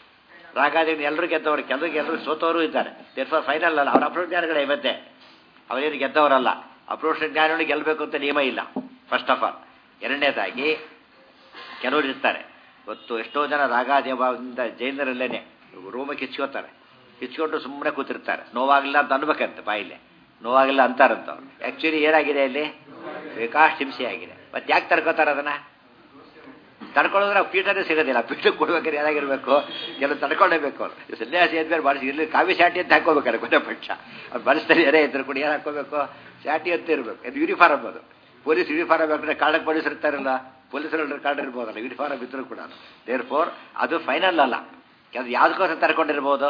ರಾಗಾದಿ ಎಲ್ಲರೂ ಗೆದ್ದವರು ಕೆಲವ್ರಿಗೆ ಎಲ್ಲರೂ ಸೋತವರು ಇದ್ದಾರೆ ದೇರ್ಫಾರ್ ಫೈನಲ್ ಅಲ್ಲ ಅವ್ರ ಅಪ್ರೋಷ ಜ್ಞಾನಿಗಳೇ ಇವತ್ತೇ ಅವರೇನು ಗೆದ್ದವರಲ್ಲ ಅಪ್ರೋಷ ಜ್ಞಾನಿಗಳು ಗೆಲ್ಲಬೇಕು ಅಂತ ನಿಯಮ ಇಲ್ಲ ಫಸ್ಟ್ ಆಫ್ ಆಲ್ ಎರಡನೇದಾಗಿ ಕೆಲವರು ಇರ್ತಾರೆ ಇವತ್ತು ಎಷ್ಟೋ ಜನ ರಾಗಾದೇವದಿಂದ ಜೈನರಲ್ಲೇನೆ ರೂಮಕ್ಕೆ ಕಿಚ್ಕೋತಾರೆ ಕಿಚ್ಕೊಂಡು ಸುಮ್ಮನೆ ಕೂತಿರ್ತಾರೆ ನೋವಾಗಿಲ್ಲ ಅಂತ ಅನ್ಬೇಕಂತ ಬಾಯಿಲೆ ನೋವಾಗಿಲ್ಲ ಅಂತಾರಂತ ಅವ್ರು ಆ್ಯಕ್ಚುಲಿ ಏನಾಗಿದೆ ಇಲ್ಲಿ ಬೇಕಾಷ್ಟು ಹಿಂಸೆ ಆಗಿದೆ ಮತ್ತೆ ಯಾಕೆ ತಡ್ಕೋತಾರೆ ಅದನ್ನ ತಡ್ಕೊಳ್ಳೋದ್ರೆ ಪೀಠನೇ ಸಿಗೋದಿಲ್ಲ ಪೀಠಕ್ಕೆ ಕೊಡ್ಬೇಕಾದ್ರೆ ಏನಾಗಿರ್ಬೇಕು ಕೆಲವು ತಡ್ಕೊಳ್ಳೇಬೇಕು ಅವ್ರು ಸನ್ಯಾಸಿ ಆದ್ಮೇಲೆ ಬಳಸಿ ಇಲ್ಲಿ ಕಾವಿ ಶಾಟಿ ಅಂತ ಹಾಕೋಬೇಕಾರೆ ಕೊನೆ ಪಕ್ಷ ಅವ್ರು ಬಳಸ್ತಾರೆ ಯಾರೇ ಇದ್ರು ಕೂಡ ಏನು ಹಾಕೋಬೇಕು ಶಾಟಿ ಅಂತ ಇರಬೇಕು ಇದು ಯೂನಿಫಾರ್ಮ್ ಅದು ಪೊಲೀಸ್ ಯೂನಿಫಾರ್ಮ್ ಹಾಕಿದ್ರೆ ಕಾಡಕ್ಕೆ ಪೊಲೀಸ್ ಇರ್ತಾರಲ್ಲ ಪೊಲೀಸರು ಕಾರ್ಡ್ ಇರ್ಬೋದಲ್ಲ ಯೂನಿಫಾರ್ಮ್ ಇದ್ರು ಕೂಡ ದೇರ್ ಫೋರ್ ಅದು ಫೈನಲ್ ಅಲ್ಲ ಅದು ಯಾವುದಕ್ಕೋಸ್ಕರ ತಡ್ಕೊಂಡಿರ್ಬೋದು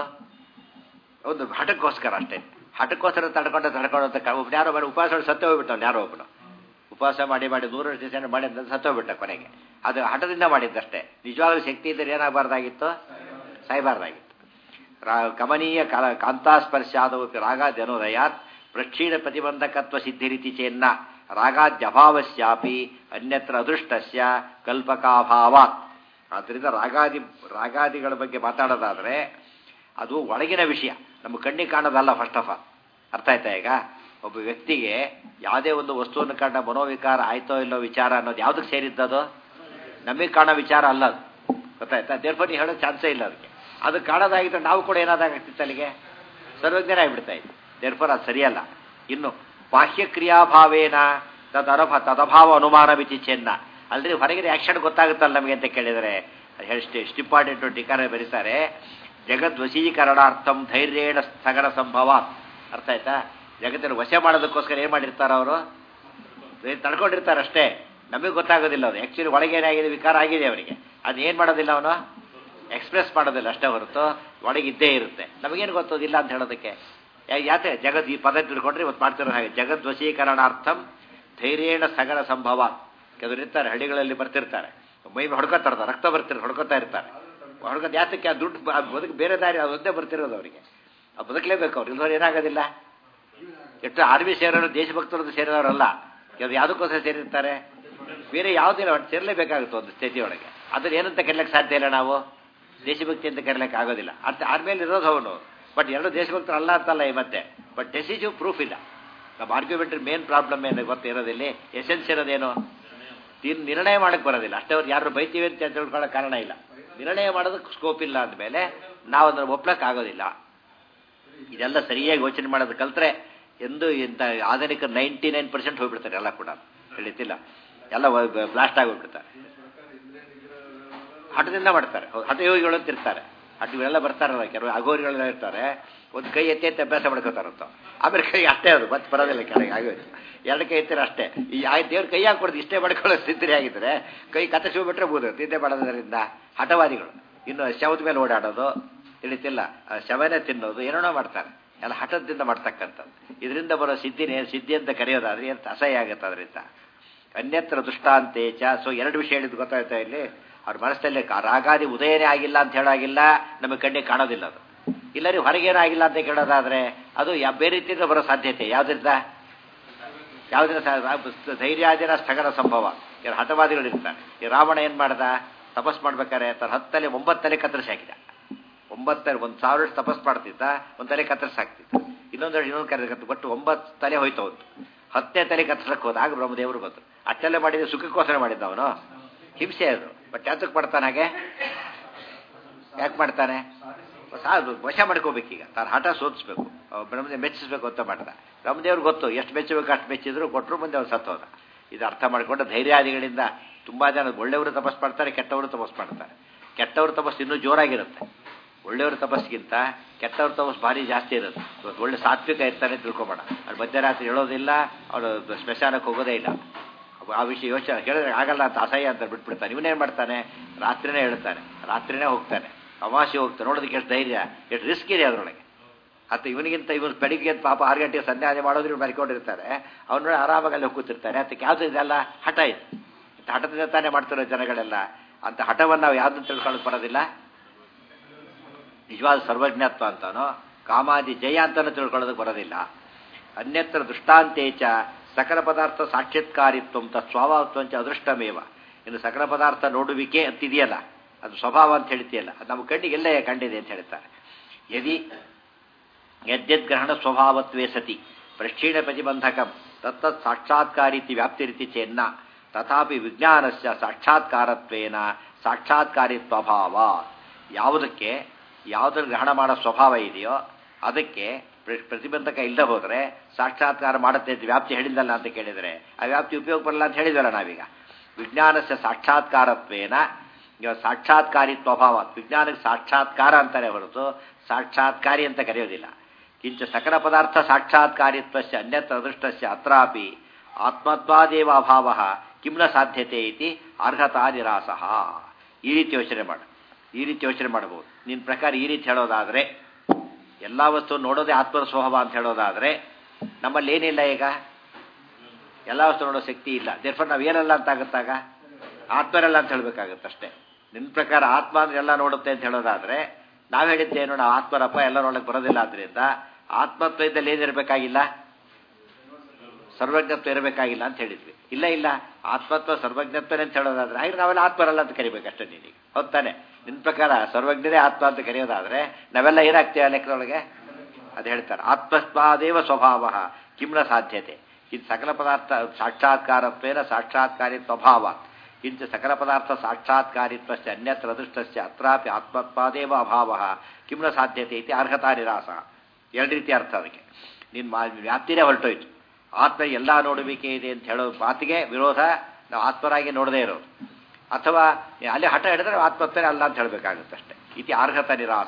ಒಂದು ಹಠಕ್ಕೋಸ್ಕರ ಅಷ್ಟೇ ಹಠಕ್ಕೋಸ್ಕರ ತಡ್ಕೊಂಡು ತಡ್ಕೊಂಡು ಅಂತ ಒಬ್ಬ ಯಾರೋ ಮಾಡಿ ಉಪವಾಸ ಮಾಡಿ ಸತ್ತು ಹೋಗ್ಬಿಟ್ಟವ್ನು ಯಾರೋ ಒಬ್ಬನು ಉಪವಾಸ ಮಾಡಿ ಮಾಡಿ ನೂರು ದಿವಸ ಮಾಡಿದ್ದ ಸತ್ತೋಗ್ಬಿಟ್ಟ ಕೊನೆಗೆ ಅದು ಹಠದಿಂದ ಮಾಡಿದ್ದಷ್ಟೇ ನಿಜವಾಗ್ಲೂ ಶಕ್ತಿ ಇದ್ದರೆ ಏನಾಗಬಾರ್ದಾಗಿತ್ತು ಸಾಯಬಾರ್ದಾಗಿತ್ತು ರಾ ಕಮನೀಯ ಕಾಲ ಕಾಂತಾಸ್ಪರ್ಶಾದವಪಿ ರಾಗಾದ್ಯನುದಯಾತ್ ಪ್ರಕ್ಷೀಣ ಪ್ರತಿಬಂಧಕತ್ವ ಸಿದ್ಧಿರಿತಿ ಚೇನ್ನ ರಾಗಾದ್ಯಭಾವಸ್ಯಾಪಿ ಅನ್ಯತ್ರ ಅದೃಷ್ಟಸ್ಯ ಕಲ್ಪಕಾಭಾವಾತ್ ಆದ್ದರಿಂದ ರಾಗಾದಿ ರಾಗಾದಿಗಳ ಬಗ್ಗೆ ಮಾತಾಡೋದಾದರೆ ಅದು ಒಳಗಿನ ವಿಷಯ ನಮ್ಮ ಕಣ್ಣಿಗೆ ಕಾಣೋದಲ್ಲ ಫಸ್ಟ್ ಆಫ್ ಆಲ್ ಅರ್ಥ ಆಯ್ತಾ ಈಗ ಒಬ್ಬ ವ್ಯಕ್ತಿಗೆ ಯಾವುದೇ ಒಂದು ವಸ್ತುವನ್ನು ಕಂಡ ಮನೋವಿಕಾರ ಆಯ್ತೋ ಇಲ್ಲೋ ವಿಚಾರ ಅನ್ನೋದು ಯಾವುದಕ್ಕೆ ಸೇರಿದ್ದದು ನಮಗೆ ಕಾಣೋ ವಿಚಾರ ಅಲ್ಲ ಅದು ಗೊತ್ತಾಯ್ತಾ ದೇರ್ಫೋರ್ ನೀವು ಹೇಳೋ ಚಾನ್ಸೇ ಇಲ್ಲ ಅದಕ್ಕೆ ಅದು ಕಾಣೋದಾಗಿತ್ತು ನಾವು ಕೂಡ ಏನಾದಾಗ್ತಿತ್ತು ಅಲ್ಲಿಗೆ ಸರ್ವಜ್ಞರ ಆಗಿಬಿಡ್ತಾ ಇತ್ತು ದೇರ್ಫೋರ್ ಅದು ಸರಿಯಲ್ಲ ಇನ್ನು ಬಾಹ್ಯ ಕ್ರಿಯಾಭಾವೇನ ತದರಭ ತದಭಾವ ಅನುಮಾನ ಮಿತಿ ಚೆನ್ನ ಅಲ್ರಿ ಹೊರಗಿನ ಆಕ್ಷನ್ ಗೊತ್ತಾಗುತ್ತಲ್ಲ ನಮಗೆ ಅಂತ ಕೇಳಿದರೆ ಎಷ್ಟು ಎಷ್ಟು ಇಂಪಾರ್ಟೆಂಟು ಟಿಕಾರ ಬರೀತಾರೆ ಜಗದ್ವಶೀಕರಣಾರ್ಥಂ ಧೈರ್ಯೇಣ ಸ್ಥಗರ ಸಂಭವ ಅರ್ಥ ಆಯ್ತಾ ಜಗತ್ತನ್ನು ವಶ ಮಾಡೋದಕ್ಕೋಸ್ಕರ ಏನು ಮಾಡಿರ್ತಾರೆ ಅವರು ತಡ್ಕೊಂಡಿರ್ತಾರೆ ಅಷ್ಟೇ ನಮಗೆ ಗೊತ್ತಾಗೋದಿಲ್ಲ ಅದು ಆ್ಯಕ್ಚುಲಿ ಒಳಗೆ ಏನಾಗಿದೆ ವಿಕಾರ ಆಗಿದೆ ಅವರಿಗೆ ಅದು ಏನು ಮಾಡೋದಿಲ್ಲ ಅವನು ಎಕ್ಸ್ಪ್ರೆಸ್ ಮಾಡೋದಿಲ್ಲ ಅಷ್ಟೇ ಹೊರತು ಒಳಗೆ ಇದ್ದೇ ಇರುತ್ತೆ ನಮಗೇನು ಗೊತ್ತೋದಿಲ್ಲ ಅಂತ ಹೇಳೋದಕ್ಕೆ ಯಾಕೆ ಜಗದ್ ಈ ಪದ ತಿಳ್ಕೊಂಡ್ರೆ ಇವತ್ತು ಮಾಡ್ತಿರೋ ಹಾಗೆ ಜಗದ್ವಶೀಕರಣಾರ್ಥಂ ಧೈರ್ಯೇಣ ಸಗರ ಸಂಭವ ಕೆಲವರು ಇರ್ತಾರೆ ಹಳ್ಳಿಗಳಲ್ಲಿ ಬರ್ತಿರ್ತಾರೆ ಮೈ ಹೊಡ್ಕೋತಾ ಇರ್ತಾರೆ ರಕ್ತ ಬರ್ತಿರ್ ಹೊಡ್ಕೋತಾ ಇರ್ತಾರೆ ಹೊಡ್ಕೋದು ಯಾತಕ್ಕೆ ಆ ದುಡ್ಡು ಬದುಕು ಬೇರೆ ದಾರಿ ಅದೊಂದೇ ಬರ್ತಿರೋದು ಅವರಿಗೆ ಆ ಬದುಕಲೇಬೇಕು ಅವ್ರು ಇಲ್ದವ್ರು ಏನಾಗೋದಿಲ್ಲ ಎಷ್ಟು ಆರ್ಮಿ ಸೇರೋರು ದೇಶಭಕ್ತರದ್ದು ಸೇರೋರಲ್ಲ ಕೆಲವು ಯಾವುದಕ್ಕೋಸ್ಕರ ಸೇರಿರ್ತಾರೆ ಬೇರೆ ಯಾವುದಿಲ್ಲ ಒಟ್ಟು ಸೇರಲೇಬೇಕಾಗುತ್ತೆ ಒಂದು ಸ್ಥಿತಿಯೊಳಗೆ ಅದನ್ನ ಏನಂತ ಕರೀಲಕ್ಕೆ ಸಾಧ್ಯ ಇಲ್ಲ ನಾವು ದೇಶಭಕ್ತಿ ಅಂತ ಕರೀಲಕ್ಕೆ ಆಗೋದಿಲ್ಲ ಅಂತ ಆರ್ಮಿಯಲ್ಲಿ ಇರೋದು ಅವನು ಬಟ್ ಎರಡು ದೇಶಭಕ್ತರು ಅಲ್ಲ ಅಂತಲ್ಲ ಈ ಮತ್ತೆ ಬಟ್ ಡೆಸಿಸಿವ್ ಪ್ರೂಫ್ ಇಲ್ಲ ನಮ್ಮ ಆರ್ಗ್ಯುಮೆಂಟ್ರಿ ಮೇನ್ ಪ್ರಾಬ್ಲಮ್ ಏನು ಗೊತ್ತ ಇರೋದಿಲ್ಲಿ ಎಸೆನ್ಸ್ ಇರೋದೇನು ತೀರ್ ನಿರ್ಣಯ ಮಾಡಕ್ಕೆ ಬರೋದಿಲ್ಲ ಅಷ್ಟೇ ಅವ್ರು ಯಾರು ಬೈತೀವಿ ಅಂತ ತಿಳ್ಕೊಳ್ಳೋ ಕಾರಣ ಇಲ್ಲ ನಿರ್ಣಯ ಮಾಡೋದಕ್ಕೆ ಸ್ಕೋಪ್ ಇಲ್ಲ ಅಂದಮೇಲೆ ನಾವು ಅದನ್ನು ಒಪ್ಲಕ್ಕೆ ಆಗೋದಿಲ್ಲ ಇದೆಲ್ಲ ಸರಿಯಾಗಿ ಯೋಚನೆ ಮಾಡೋದು ಕಲ್ತ್ರೆ ಎಂದು ಇಂಥ ಆಧುನಿಕ ನೈಂಟಿ ನೈನ್ ಪರ್ಸೆಂಟ್ ಹೋಗ್ಬಿಡ್ತಾರೆ ಎಲ್ಲ ಕೂಡ ತಿಳಿತಿಲ್ಲ ಎಲ್ಲ ಬ್ಲಾಸ್ಟ್ ಆಗೋಗ್ಬಿಡ್ತಾರೆ ಹಠದಿಂದ ಮಾಡ್ತಾರೆ ಹಠಯೋಗಿಗಳು ಅಂತ ಇರ್ತಾರೆ ಹಠಗಳೆಲ್ಲ ಬರ್ತಾರಲ್ಲ ಕೆಲವು ಅಗೋರಿಗಳೆಲ್ಲ ಇರ್ತಾರೆ ಒಂದು ಕೈ ಎತ್ತಿ ಎತ್ತಿ ಅಭ್ಯಾಸ ಮಾಡ್ಕೋತಾರಂತ ಆಮೇಲೆ ಕೈ ಅಷ್ಟೇ ಅದು ಮತ್ತೆ ಬರೋದಿಲ್ಲ ಕೆಳಗೆ ಆಗೋದು ಎರಡು ಕೈ ಎತ್ತಿರ ಅಷ್ಟೇ ಈ ಆ ದೇವ್ರ ಕೈ ಹಾಕ್ಬಿಡ್ದು ಇಷ್ಟೇ ಮಾಡ್ಕೊಳ್ಳೋ ಸ್ಥಿತಿ ಆಗಿದ್ರೆ ಕೈ ಕತ್ತರಿಸ್ಬಿಟ್ರೆ ಬೋದು ತಿಂದೆ ಮಾಡೋದ್ರಿಂದ ಹಠವಾದಿಗಳು ಇನ್ನು ಶವದ ಮೇಲೆ ಓಡಾಡೋದು ತಿಳಿತಿಲ್ಲ ಶವನೇ ತಿನ್ನೋದು ಏನೇನೋ ಮಾಡ್ತಾರೆ ಎಲ್ಲ ಹಠದಿಂದ ಮಾಡ್ತಕ್ಕಂಥದ್ದು ಇದರಿಂದ ಬರೋ ಸಿದ್ಧಿನೇ ಸಿದ್ಧಿ ಅಂತ ಕರೆಯೋದಾದ್ರೆ ಎಂತ ಅಸಹ್ಯ ಆಗುತ್ತೆ ಅದರಿಂದ ಅನ್ಯತ್ರ ದುಷ್ಟಾಂತೇಚ ಸೊ ಎರಡು ವಿಷಯ ಹೇಳಿದ್ದು ಗೊತ್ತಾಯ್ತಾ ಇಲ್ಲಿ ಅವ್ರ ಮನಸ್ಸಲ್ಲಿ ರಾಗಾದಿ ಉದಯನೇ ಆಗಿಲ್ಲ ಅಂತ ಹೇಳಾಗಿಲ್ಲ ನಮಗೆ ಕಣ್ಣಿಗೆ ಕಾಣೋದಿಲ್ಲ ಅದು ಇಲ್ಲ ರೀ ಹೊರಗೇನೂ ಆಗಿಲ್ಲ ಅಂತ ಕೇಳೋದಾದ್ರೆ ಅದು ಯಾವ ಬೇರೆ ರೀತಿಯಿಂದ ಬರೋ ಸಾಧ್ಯತೆ ಯಾವ್ದ್ರಿಂದ ಯಾವುದರಿಂದ ಧೈರ್ಯಾದಿನ ಸ್ಥಗರ ಸಂಭವ ಇವ್ರು ಹಠವಾದಿಗಳು ಇರ್ತಾರೆ ಈ ರಾವಣ ಏನು ಮಾಡ್ದ ತಪಸ್ ಮಾಡ್ಬೇಕಾದ್ರೆ ತನ್ನ ಹತ್ತಲೆ ಒಂಬತ್ತಲೆ ಕತ್ತರಿಸಿ ಹಾಕಿದ ಒಂಬತ್ತಲೆ ಒಂದು ಸಾವಿರ ತಪಸ್ ಮಾಡ್ತಿದ್ದ ಒಂದು ತಲೆ ಕತ್ತರಿಸಿ ಹಾಕ್ತಿದ್ದ ಇನ್ನೊಂದು ಇನ್ನೊಂದು ಕರೆ ಬಟ್ ಒಂಬತ್ತು ತಲೆ ಹೋಯ್ತು ಅವತ್ತು ಹತ್ತನೇ ತಲೆ ಕತ್ತರಿಸಕ್ಕೆ ಹೋದ ಆಗ ಬ್ರಹ್ಮದೇವರು ಬಂತು ಅಷ್ಟೆಲ್ಲ ಮಾಡಿದ ಸುಖಕ್ಕೋಸ್ಕರ ಮಾಡಿದ್ದ ಅವನು ಹಿಂಸೆ ಅದು ಬಟ್ ಯಾತಕ್ಕೆ ಮಾಡ್ತಾನೆ ಹಾಗೆ ಯಾಕೆ ಮಾಡ್ತಾನೆ ಸಾಕು ವಶ ಮಾಡ್ಕೋಬೇಕೀಗ ತಾನು ಹಠ ಸೋತಿಸ್ಬೇಕು ಬ್ರಹ್ಮದೇವ್ ಮೆಚ್ಚಿಸ್ಬೇಕು ಅಂತ ಮಾಡ್ದ ಬ್ರಹ್ಮದೇವ್ರಿಗೆ ಗೊತ್ತು ಎಷ್ಟು ಮೆಚ್ಚಬೇಕು ಅಷ್ಟು ಮೆಚ್ಚಿದ್ರು ಕೊಟ್ಟರು ಮುಂದೆ ಅವ್ರು ಸತ್ತೋದ ಇದು ಅರ್ಥ ಮಾಡಿಕೊಂಡು ಧೈರ್ಯಾದಿಗಳಿಂದ ತುಂಬ ಜನ ಒಳ್ಳೆಯವರು ತಪಸ್ ಮಾಡ್ತಾರೆ ಕೆಟ್ಟವರು ತಪಸ್ ಮಾಡ್ತಾರೆ ಕೆಟ್ಟವ್ರ ತಪಸ್ಸು ಇನ್ನೂ ಜೋರಾಗಿರುತ್ತೆ ಒಳ್ಳೆಯವ್ರ ತಪಸ್ಸಿಗಿಂತ ಕೆಟ್ಟವ್ರ ತಪಸ್ಸು ಭಾರಿ ಜಾಸ್ತಿ ಇರುತ್ತೆ ಇವತ್ತು ಒಳ್ಳೆ ಸಾತ್ವಿಕ ಇರ್ತಾನೆ ತಿಳ್ಕೊಬೇಡ ಅವ್ರು ಮಧ್ಯರಾತ್ರಿ ಹೇಳೋದಿಲ್ಲ ಅವನು ಸ್ಮಶಾನಕ್ಕೆ ಹೋಗೋದೇ ಇಲ್ಲ ಆ ವಿಷಯ ಯೋಚನೆ ಹೇಳಿದ್ರೆ ಆಗಲ್ಲ ಅಂತ ಅಸಹ್ಯ ಅಂತ ಬಿಟ್ಬಿಡ್ತಾನೆ ಇವನೇನು ಮಾಡ್ತಾನೆ ರಾತ್ರಿನೇ ಹೇಳ್ತಾನೆ ರಾತ್ರಿನೇ ಹೋಗ್ತಾನೆ ಅಮಾವಾಸ್ಯೆ ಹೋಗ್ತಾನೆ ನೋಡೋದಕ್ಕೆ ಎಷ್ಟು ಧೈರ್ಯ ಎಷ್ಟು ರಿಸ್ಕ್ ಇದೆ ಅದರೊಳಗೆ ಅಥವಾ ಇವನಿಗಿಂತ ಇವನು ಬೆಳಿಗ್ಗೆ ಪಾಪ ಆರು ಗಂಟೆಗೆ ಸಂಧ್ಯಾನೆ ಮಾಡೋದ್ರು ಬರ್ಕೊಂಡಿರ್ತಾರೆ ಅವನು ಆರಾಮಾಗಿ ಅಲ್ಲಿ ಕೂತಿರ್ತಾನೆ ಅದಕ್ಕೆ ಯಾವುದು ಇದೆಲ್ಲ ಹಠ ಇದೆ ಹಠದಿಂದ ತಾನೇ ಮಾಡ್ತಿರೋ ಜನಗಳೆಲ್ಲ ಅಂತ ಹಠವನ್ನು ನಾವು ಯಾವ್ದನ್ನು ತಿಳ್ಕೊಳ್ಳೋಕೆ ಬರೋದಿಲ್ಲ ನಿಜವಾದ ಸರ್ವಜ್ಞತ್ವ ಅಂತಾನೋ ಕಾಮಾದಿ ಜಯ ಅಂತಾನೂ ತಿಳ್ಕೊಳ್ಳೋದಕ್ಕೆ ಬರೋದಿಲ್ಲ ಅನ್ಯತ್ರ ದೃಷ್ಟಾಂತೇಚ ಸಕಲ ಪದಾರ್ಥ ಸಾಕ್ಷಾತ್ಕಾರಿತ್ವ ತತ್ಸ್ವಭಾವತ್ವಂಚ ಅದೃಷ್ಟಮೇವ ಇನ್ನು ಸಕಲ ಪದಾರ್ಥ ನೋಡುವಿಕೆ ಅಂತಿದೆಯಲ್ಲ ಅದು ಸ್ವಭಾವ ಅಂತ ಹೇಳ್ತೀಯಲ್ಲ ಅದು ನಮ್ಮ ಕಣ್ಣಿಗೆ ಎಲ್ಲೇ ಕಂಡಿದೆ ಅಂತ ಹೇಳ್ತಾರೆ ಯದಿ ಯದ್ಯದ್ಗ್ರಹಣ ಸ್ವಭಾವತ್ವೇ ಸತಿ ಪ್ರಕ್ಷೀಣ ಪ್ರತಿಬಂಧಕಂ ತತ್ತತ್ ಸಾಕ್ಷಾತ್ಕಾರೀತಿ ವ್ಯಾಪ್ತಿರಿತಿ ಚೆನ್ನ ತಥಾಪಿ ವಿಜ್ಞಾನಸ್ಯ ಸಾಕ್ಷಾತ್ಕಾರತ್ವೇನ ಸಾಕ್ಷಾತ್ಕಾರಿತ್ವಭಾವ ಯಾವುದಕ್ಕೆ ಯಾವುದನ್ನು ಗ್ರಹಣ ಮಾಡೋ ಸ್ವಭಾವ ಇದೆಯೋ ಅದಕ್ಕೆ ಪ್ರತಿಬಂಧಕ ಇಲ್ಲದೆ ಹೋದರೆ ಸಾಕ್ಷಾತ್ಕಾರ ಮಾಡುತ್ತೆ ಅಂತ ವ್ಯಾಪ್ತಿ ಹೇಳಿದ್ದಲ್ಲ ಅಂತ ಕೇಳಿದರೆ ಆ ವ್ಯಾಪ್ತಿ ಉಪಯೋಗ ಬರಲ್ಲ ಅಂತ ಹೇಳಿದ್ವಲ್ಲ ನಾವೀಗ ವಿಜ್ಞಾನಸ್ಯ ಸಾಕ್ಷಾತ್ಕಾರತ್ವೇನ ಸಾಕ್ಷಾತ್ಕಾರಿತ್ವ ಅಭಾವ ವಿಜ್ಞಾನಕ್ಕೆ ಸಾಕ್ಷಾತ್ಕಾರ ಅಂತಾರೆ ಹೊರತು ಸಾಕ್ಷಾತ್ಕಾರಿ ಅಂತ ಕರೆಯೋದಿಲ್ಲ ಕಿಂಚ ಸಕಲ ಪದಾರ್ಥ ಸಾಕ್ಷಾತ್ಕಾರಿತ್ವಸ್ಯ ಅನ್ಯತ್ರ ಅದೃಷ್ಟಸ್ಯ ಅತ್ರಾಪಿ ಆತ್ಮತ್ವಾದೇವ ಅಭಾವ ಕಿಮ್ನ ಸಾಧ್ಯತೆ ಇತಿ ಅರ್ಹತಾ ನಿರಾಸ ಈ ರೀತಿ ಯೋಚನೆ ಮಾಡು ಈ ರೀತಿ ಯೋಚನೆ ಮಾಡಬಹುದು ನಿನ್ನ ಪ್ರಕಾರ ಈ ರೀತಿ ಹೇಳೋದಾದರೆ ಎಲ್ಲ ವಸ್ತು ನೋಡೋದೇ ಆತ್ಮರ ಸ್ವಭಾವ ಅಂತ ಹೇಳೋದಾದರೆ ನಮ್ಮಲ್ಲಿ ಏನಿಲ್ಲ ಈಗ ಎಲ್ಲ ವಸ್ತು ನೋಡೋ ಶಕ್ತಿ ಇಲ್ಲ ದೇರ್ಫರ್ ನಾವು ಏನಲ್ಲ ಅಂತ ಆಗುತ್ತಾಗ ಆತ್ಮರಲ್ಲ ಅಂತ ಹೇಳ್ಬೇಕಾಗತ್ತೆ ಅಷ್ಟೇ ನಿನ್ನ ಪ್ರಕಾರ ಆತ್ಮ ಅಂದ್ರೆ ಎಲ್ಲ ನೋಡುತ್ತೆ ಅಂತ ಹೇಳೋದಾದ್ರೆ ನಾವು ಹೇಳಿದ್ದೇನು ನಾವು ಆತ್ಮರಪ್ಪ ಎಲ್ಲ ನೋಡಕ್ಕೆ ಬರೋದಿಲ್ಲ ಆದ್ರಿಂದ ಆತ್ಮತ್ವ ಇದ್ದಲ್ಲಿ ಏನಿರಬೇಕಾಗಿಲ್ಲ ಸರ್ವಜ್ಞತ್ವ ಇರಬೇಕಾಗಿಲ್ಲ ಅಂತ ಹೇಳಿದ್ವಿ ಇಲ್ಲ ಇಲ್ಲ ಆತ್ಮತ್ವ ಸರ್ವಜ್ಞತ್ವನೇ ಅಂತ ಹೇಳೋದಾದ್ರೆ ಹಾಗೆ ನಾವೆಲ್ಲ ಆತ್ಮರಲ್ಲ ಅಂತ ಕರಿಬೇಕಷ್ಟೇ ನೀನೀಗ ಹೊತ್ತಾನೆ ನಿನ್ನ ಪ್ರಕಾರ ಸರ್ವಜ್ಞರೇ ಆತ್ಮ ಅಂತ ಕರೆಯೋದಾದ್ರೆ ನಾವೆಲ್ಲ ಏನಾಗ್ತೇವೆ ಆ ಲೆಕ್ಕದೊಳಗೆ ಅದು ಹೇಳ್ತಾರೆ ಆತ್ಮಸ್ವಾದೇವ ಸ್ವಭಾವ ಕಿಮ್ನ ಸಾಧ್ಯತೆ ಇದು ಸಕಲ ಪದಾರ್ಥ ಸಾಕ್ಷಾತ್ಕಾರತ್ವೇನ ಸಾಕ್ಷಾತ್ಕಾರಿತ್ವಭಾವ ಕಿಂಚ ಸಕಲ ಪದಾರ್ಥ ಸಾಕ್ಷಾತ್ಕಾರಿತ್ವಸ್ಯ ಅನ್ಯತ್ರ ಅದೃಷ್ಟಸ್ಯ ಅತ್ರಾಪಿ ಆತ್ಮತ್ವಾದೇವ ಅಭಾವ ಕಿಮ್ನ ಸಾಧ್ಯತೆ ಇತಿ ಅರ್ಹತಾ ನಿರಾಸ ಎರಡು ರೀತಿ ಅರ್ಥ ಅದಕ್ಕೆ ನಿನ್ನ ವ್ಯಾಪ್ತಿನೇ ಹೊರಟೋಯ್ತು ಆತ್ಮ ಎಲ್ಲ ನೋಡುವಿಕೆ ಇದೆ ಅಂತ ಹೇಳೋ ಮಾತಿಗೆ ವಿರೋಧ ನಾವು ಆತ್ಮರಾಗಿ ನೋಡದೇ ಇರೋದು ಅಥವಾ ಅಲ್ಲಿ ಹಠ ಹಿಡಿದ್ರೆ ಆತ್ಮತ್ವನೇ ಅಲ್ಲ ಅಂತ ಹೇಳಬೇಕಾಗುತ್ತೆ ಅಷ್ಟೇ ಇತಿ ಅರ್ಹತ ನಿರಾಸ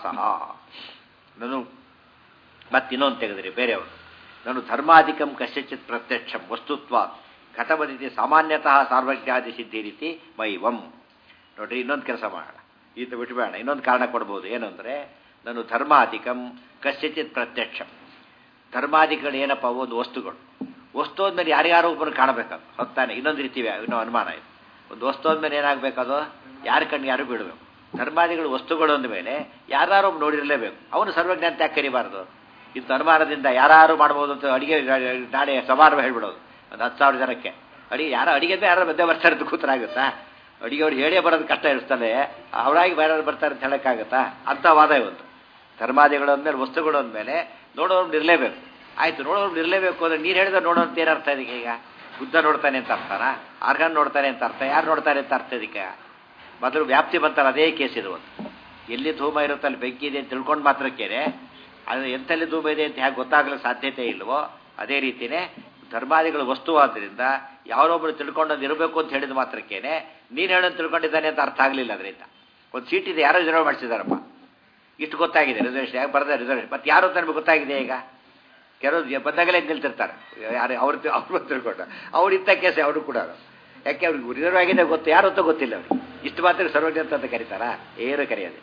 ನಾನು ಮತ್ತಿನ್ನೊಂದು ತೆಗೆದ್ರಿ ಬೇರೆಯವರು ನಾನು ಧರ್ಮಾಧಿಕಂ ಕಶ್ಯಚಿತ್ ಪ್ರತ್ಯಕ್ಷಂ ವಸ್ತುತ್ವ ಘಟವದಿತಿ ಸಾಮಾನ್ಯತಃ ಸಾರ್ವಜ್ಞಾದಿ ಸಿದ್ಧಿ ರೀತಿ ಮೈವಂ ನೋಡ್ರಿ ಇನ್ನೊಂದು ಕೆಲಸ ಮಾಡೋಣ ಈತ ಬಿಟ್ಟಬೇಡ ಇನ್ನೊಂದು ಕಾರಣ ಕೊಡ್ಬೋದು ಏನು ಅಂದರೆ ನಾನು ಧರ್ಮಾಧಿಕಂ ಕಶ್ಯಚಿತ್ ಪ್ರತ್ಯಕ್ಷಂ ಧರ್ಮಾದಿಗಳು ಏನಪ್ಪ ಒಂದು ವಸ್ತುಗಳು ವಸ್ತು ಅಂದ್ಮೇಲೆ ಯಾರ್ಯಾರೋ ಒಬ್ಬರು ಕಾಣಬೇಕದು ಹೊತ್ತಾನೆ ಇನ್ನೊಂದು ರೀತಿ ಇನ್ನೂ ಅನುಮಾನ ಇದೆ ಒಂದು ವಸ್ತು ಅಂದ್ಮೇಲೆ ಏನಾಗಬೇಕದು ಯಾರ ಕಣ್ಣು ಯಾರು ಬಿಡಬೇಕು ಧರ್ಮಾದಿಗಳು ವಸ್ತುಗಳು ಅಂದಮೇಲೆ ಯಾರು ಒಬ್ಬ ನೋಡಿರಲೇಬೇಕು ಅವನು ಸರ್ವಜ್ಞ ಅಂತ ಯಾಕೆ ಕರಿಬಾರ್ದು ಇಂಥ ಅನುಮಾನದಿಂದ ಯಾರು ಮಾಡ್ಬೋದು ಅಂತ ಅಡಿಗೆ ನಾಳೆ ಸಮಾರಂಭ ಹೇಳ್ಬಿಡೋದು ಒಂದು ಹತ್ತು ಸಾವಿರ ಜನಕ್ಕೆ ಅಡಿಗೆ ಯಾರೋ ಅಡಿಗೆ ಅಂದ್ರೆ ಯಾರು ಮಧ್ಯೆ ಬರ್ತಾರೆ ಅಂತ ಕೂತರಾಗುತ್ತಾ ಅಡಿಗೆ ಅವ್ರು ಹೇಳೇ ಬರೋದು ಕಷ್ಟ ಇರ್ತದೆ ಅವರಾಗಿ ಬೇರೆ ಬರ್ತಾರೆ ಅಂತ ಹೇಳೋಕ್ಕಾಗತ್ತಾ ಅಂಥ ವಾದ ಇವತ್ತು ಧರ್ಮಾದಿಗಳು ಅಂದಮೇಲೆ ವಸ್ತುಗಳು ಅಂದಮೇಲೆ ನೋಡೋರು ಇರಲೇಬೇಕು ಆಯ್ತು ನೋಡೋರು ಇರಲೇಬೇಕು ಅಂದ್ರೆ ನೀರು ಹೇಳಿದ್ರೆ ನೋಡೋಂತ ಏನರ್ಥ ಇದಕ್ಕೆ ಈಗ ಬುದ್ಧ ನೋಡ್ತಾನೆ ಅಂತ ಅರ್ಥನ ಆರ್ಗನ್ ನೋಡ್ತಾನೆ ಅಂತ ಅರ್ಥ ಯಾರು ನೋಡ್ತಾರೆ ಅಂತ ಅರ್ಥ ಇದಕ್ಕೆ ಮೊದಲು ವ್ಯಾಪ್ತಿ ಬಂತಲ್ಲ ಅದೇ ಕೇಸ್ ಇದು ಒಂದು ಎಲ್ಲಿ ಧೂಮ ಇರುತ್ತೆ ಅಲ್ಲಿ ಬೆಂಕಿ ಇದೆ ಅಂತ ತಿಳ್ಕೊಂಡು ಮಾತ್ರಕ್ಕೇನೆ ಅದು ಎಂತಲ್ಲಿ ಧೂಮ ಇದೆ ಅಂತ ಹೇಗೆ ಗೊತ್ತಾಗಲು ಸಾಧ್ಯತೆ ಇಲ್ವೋ ಅದೇ ರೀತಿಯೇ ಧರ್ಮಾದಿಗಳು ವಸ್ತುವಾದ್ದರಿಂದ ಯಾರೊಬ್ಬರು ತಿಳ್ಕೊಂಡದ್ದು ಇರಬೇಕು ಅಂತ ಹೇಳಿದ ಮಾತ್ರಕ್ಕೇನೆ ನೀನು ಹೇಳೋದು ತಿಳ್ಕೊಂಡಿದ್ದಾನೆ ಅಂತ ಅರ್ಥ ಆಗಲಿಲ್ಲ ಅದರಿಂದ ಒಂದು ಸೀಟ್ ಇದೆ ಯಾರೋ ರಿಸರ್ವ್ ಮಾಡಿಸಿದಾರಪ್ಪ ಇಷ್ಟು ಗೊತ್ತಾಗಿದೆ ರಿಸರ್ವೇಷನ್ ಯಾಕೆ ಬರದೆ ರಿಸರ್ವೇಷನ್ ಮತ್ತೆ ಯಾರು ಅಂತ ನಮಗೆ ಗೊತ್ತಾಗಿದೆ ಈಗ ಕೆಲವರು ಬಂದಾಗಲೇ ನಿಲ್ತಿರ್ತಾರೆ ಯಾರು ಅವ್ರು ಅವ್ರು ತಿಳ್ಕೊಂಡ ಅವ್ರು ಇತ್ತ ಕೇಸ ಅವರು ಕೂಡ ಯಾಕೆ ಅವ್ರಿಗೆ ರಿಸರ್ವ್ ಆಗಿದೆ ಗೊತ್ತು ಯಾರು ಅಂತ ಗೊತ್ತಿಲ್ಲ ಅವ್ರಿಗೆ ಇಷ್ಟು ಮಾತ್ರ ಸರ್ವಜ್ಞ ಅಂತ ಕರೀತಾರಾ ಏನು ಕರೆಯೋದಿಲ್ಲ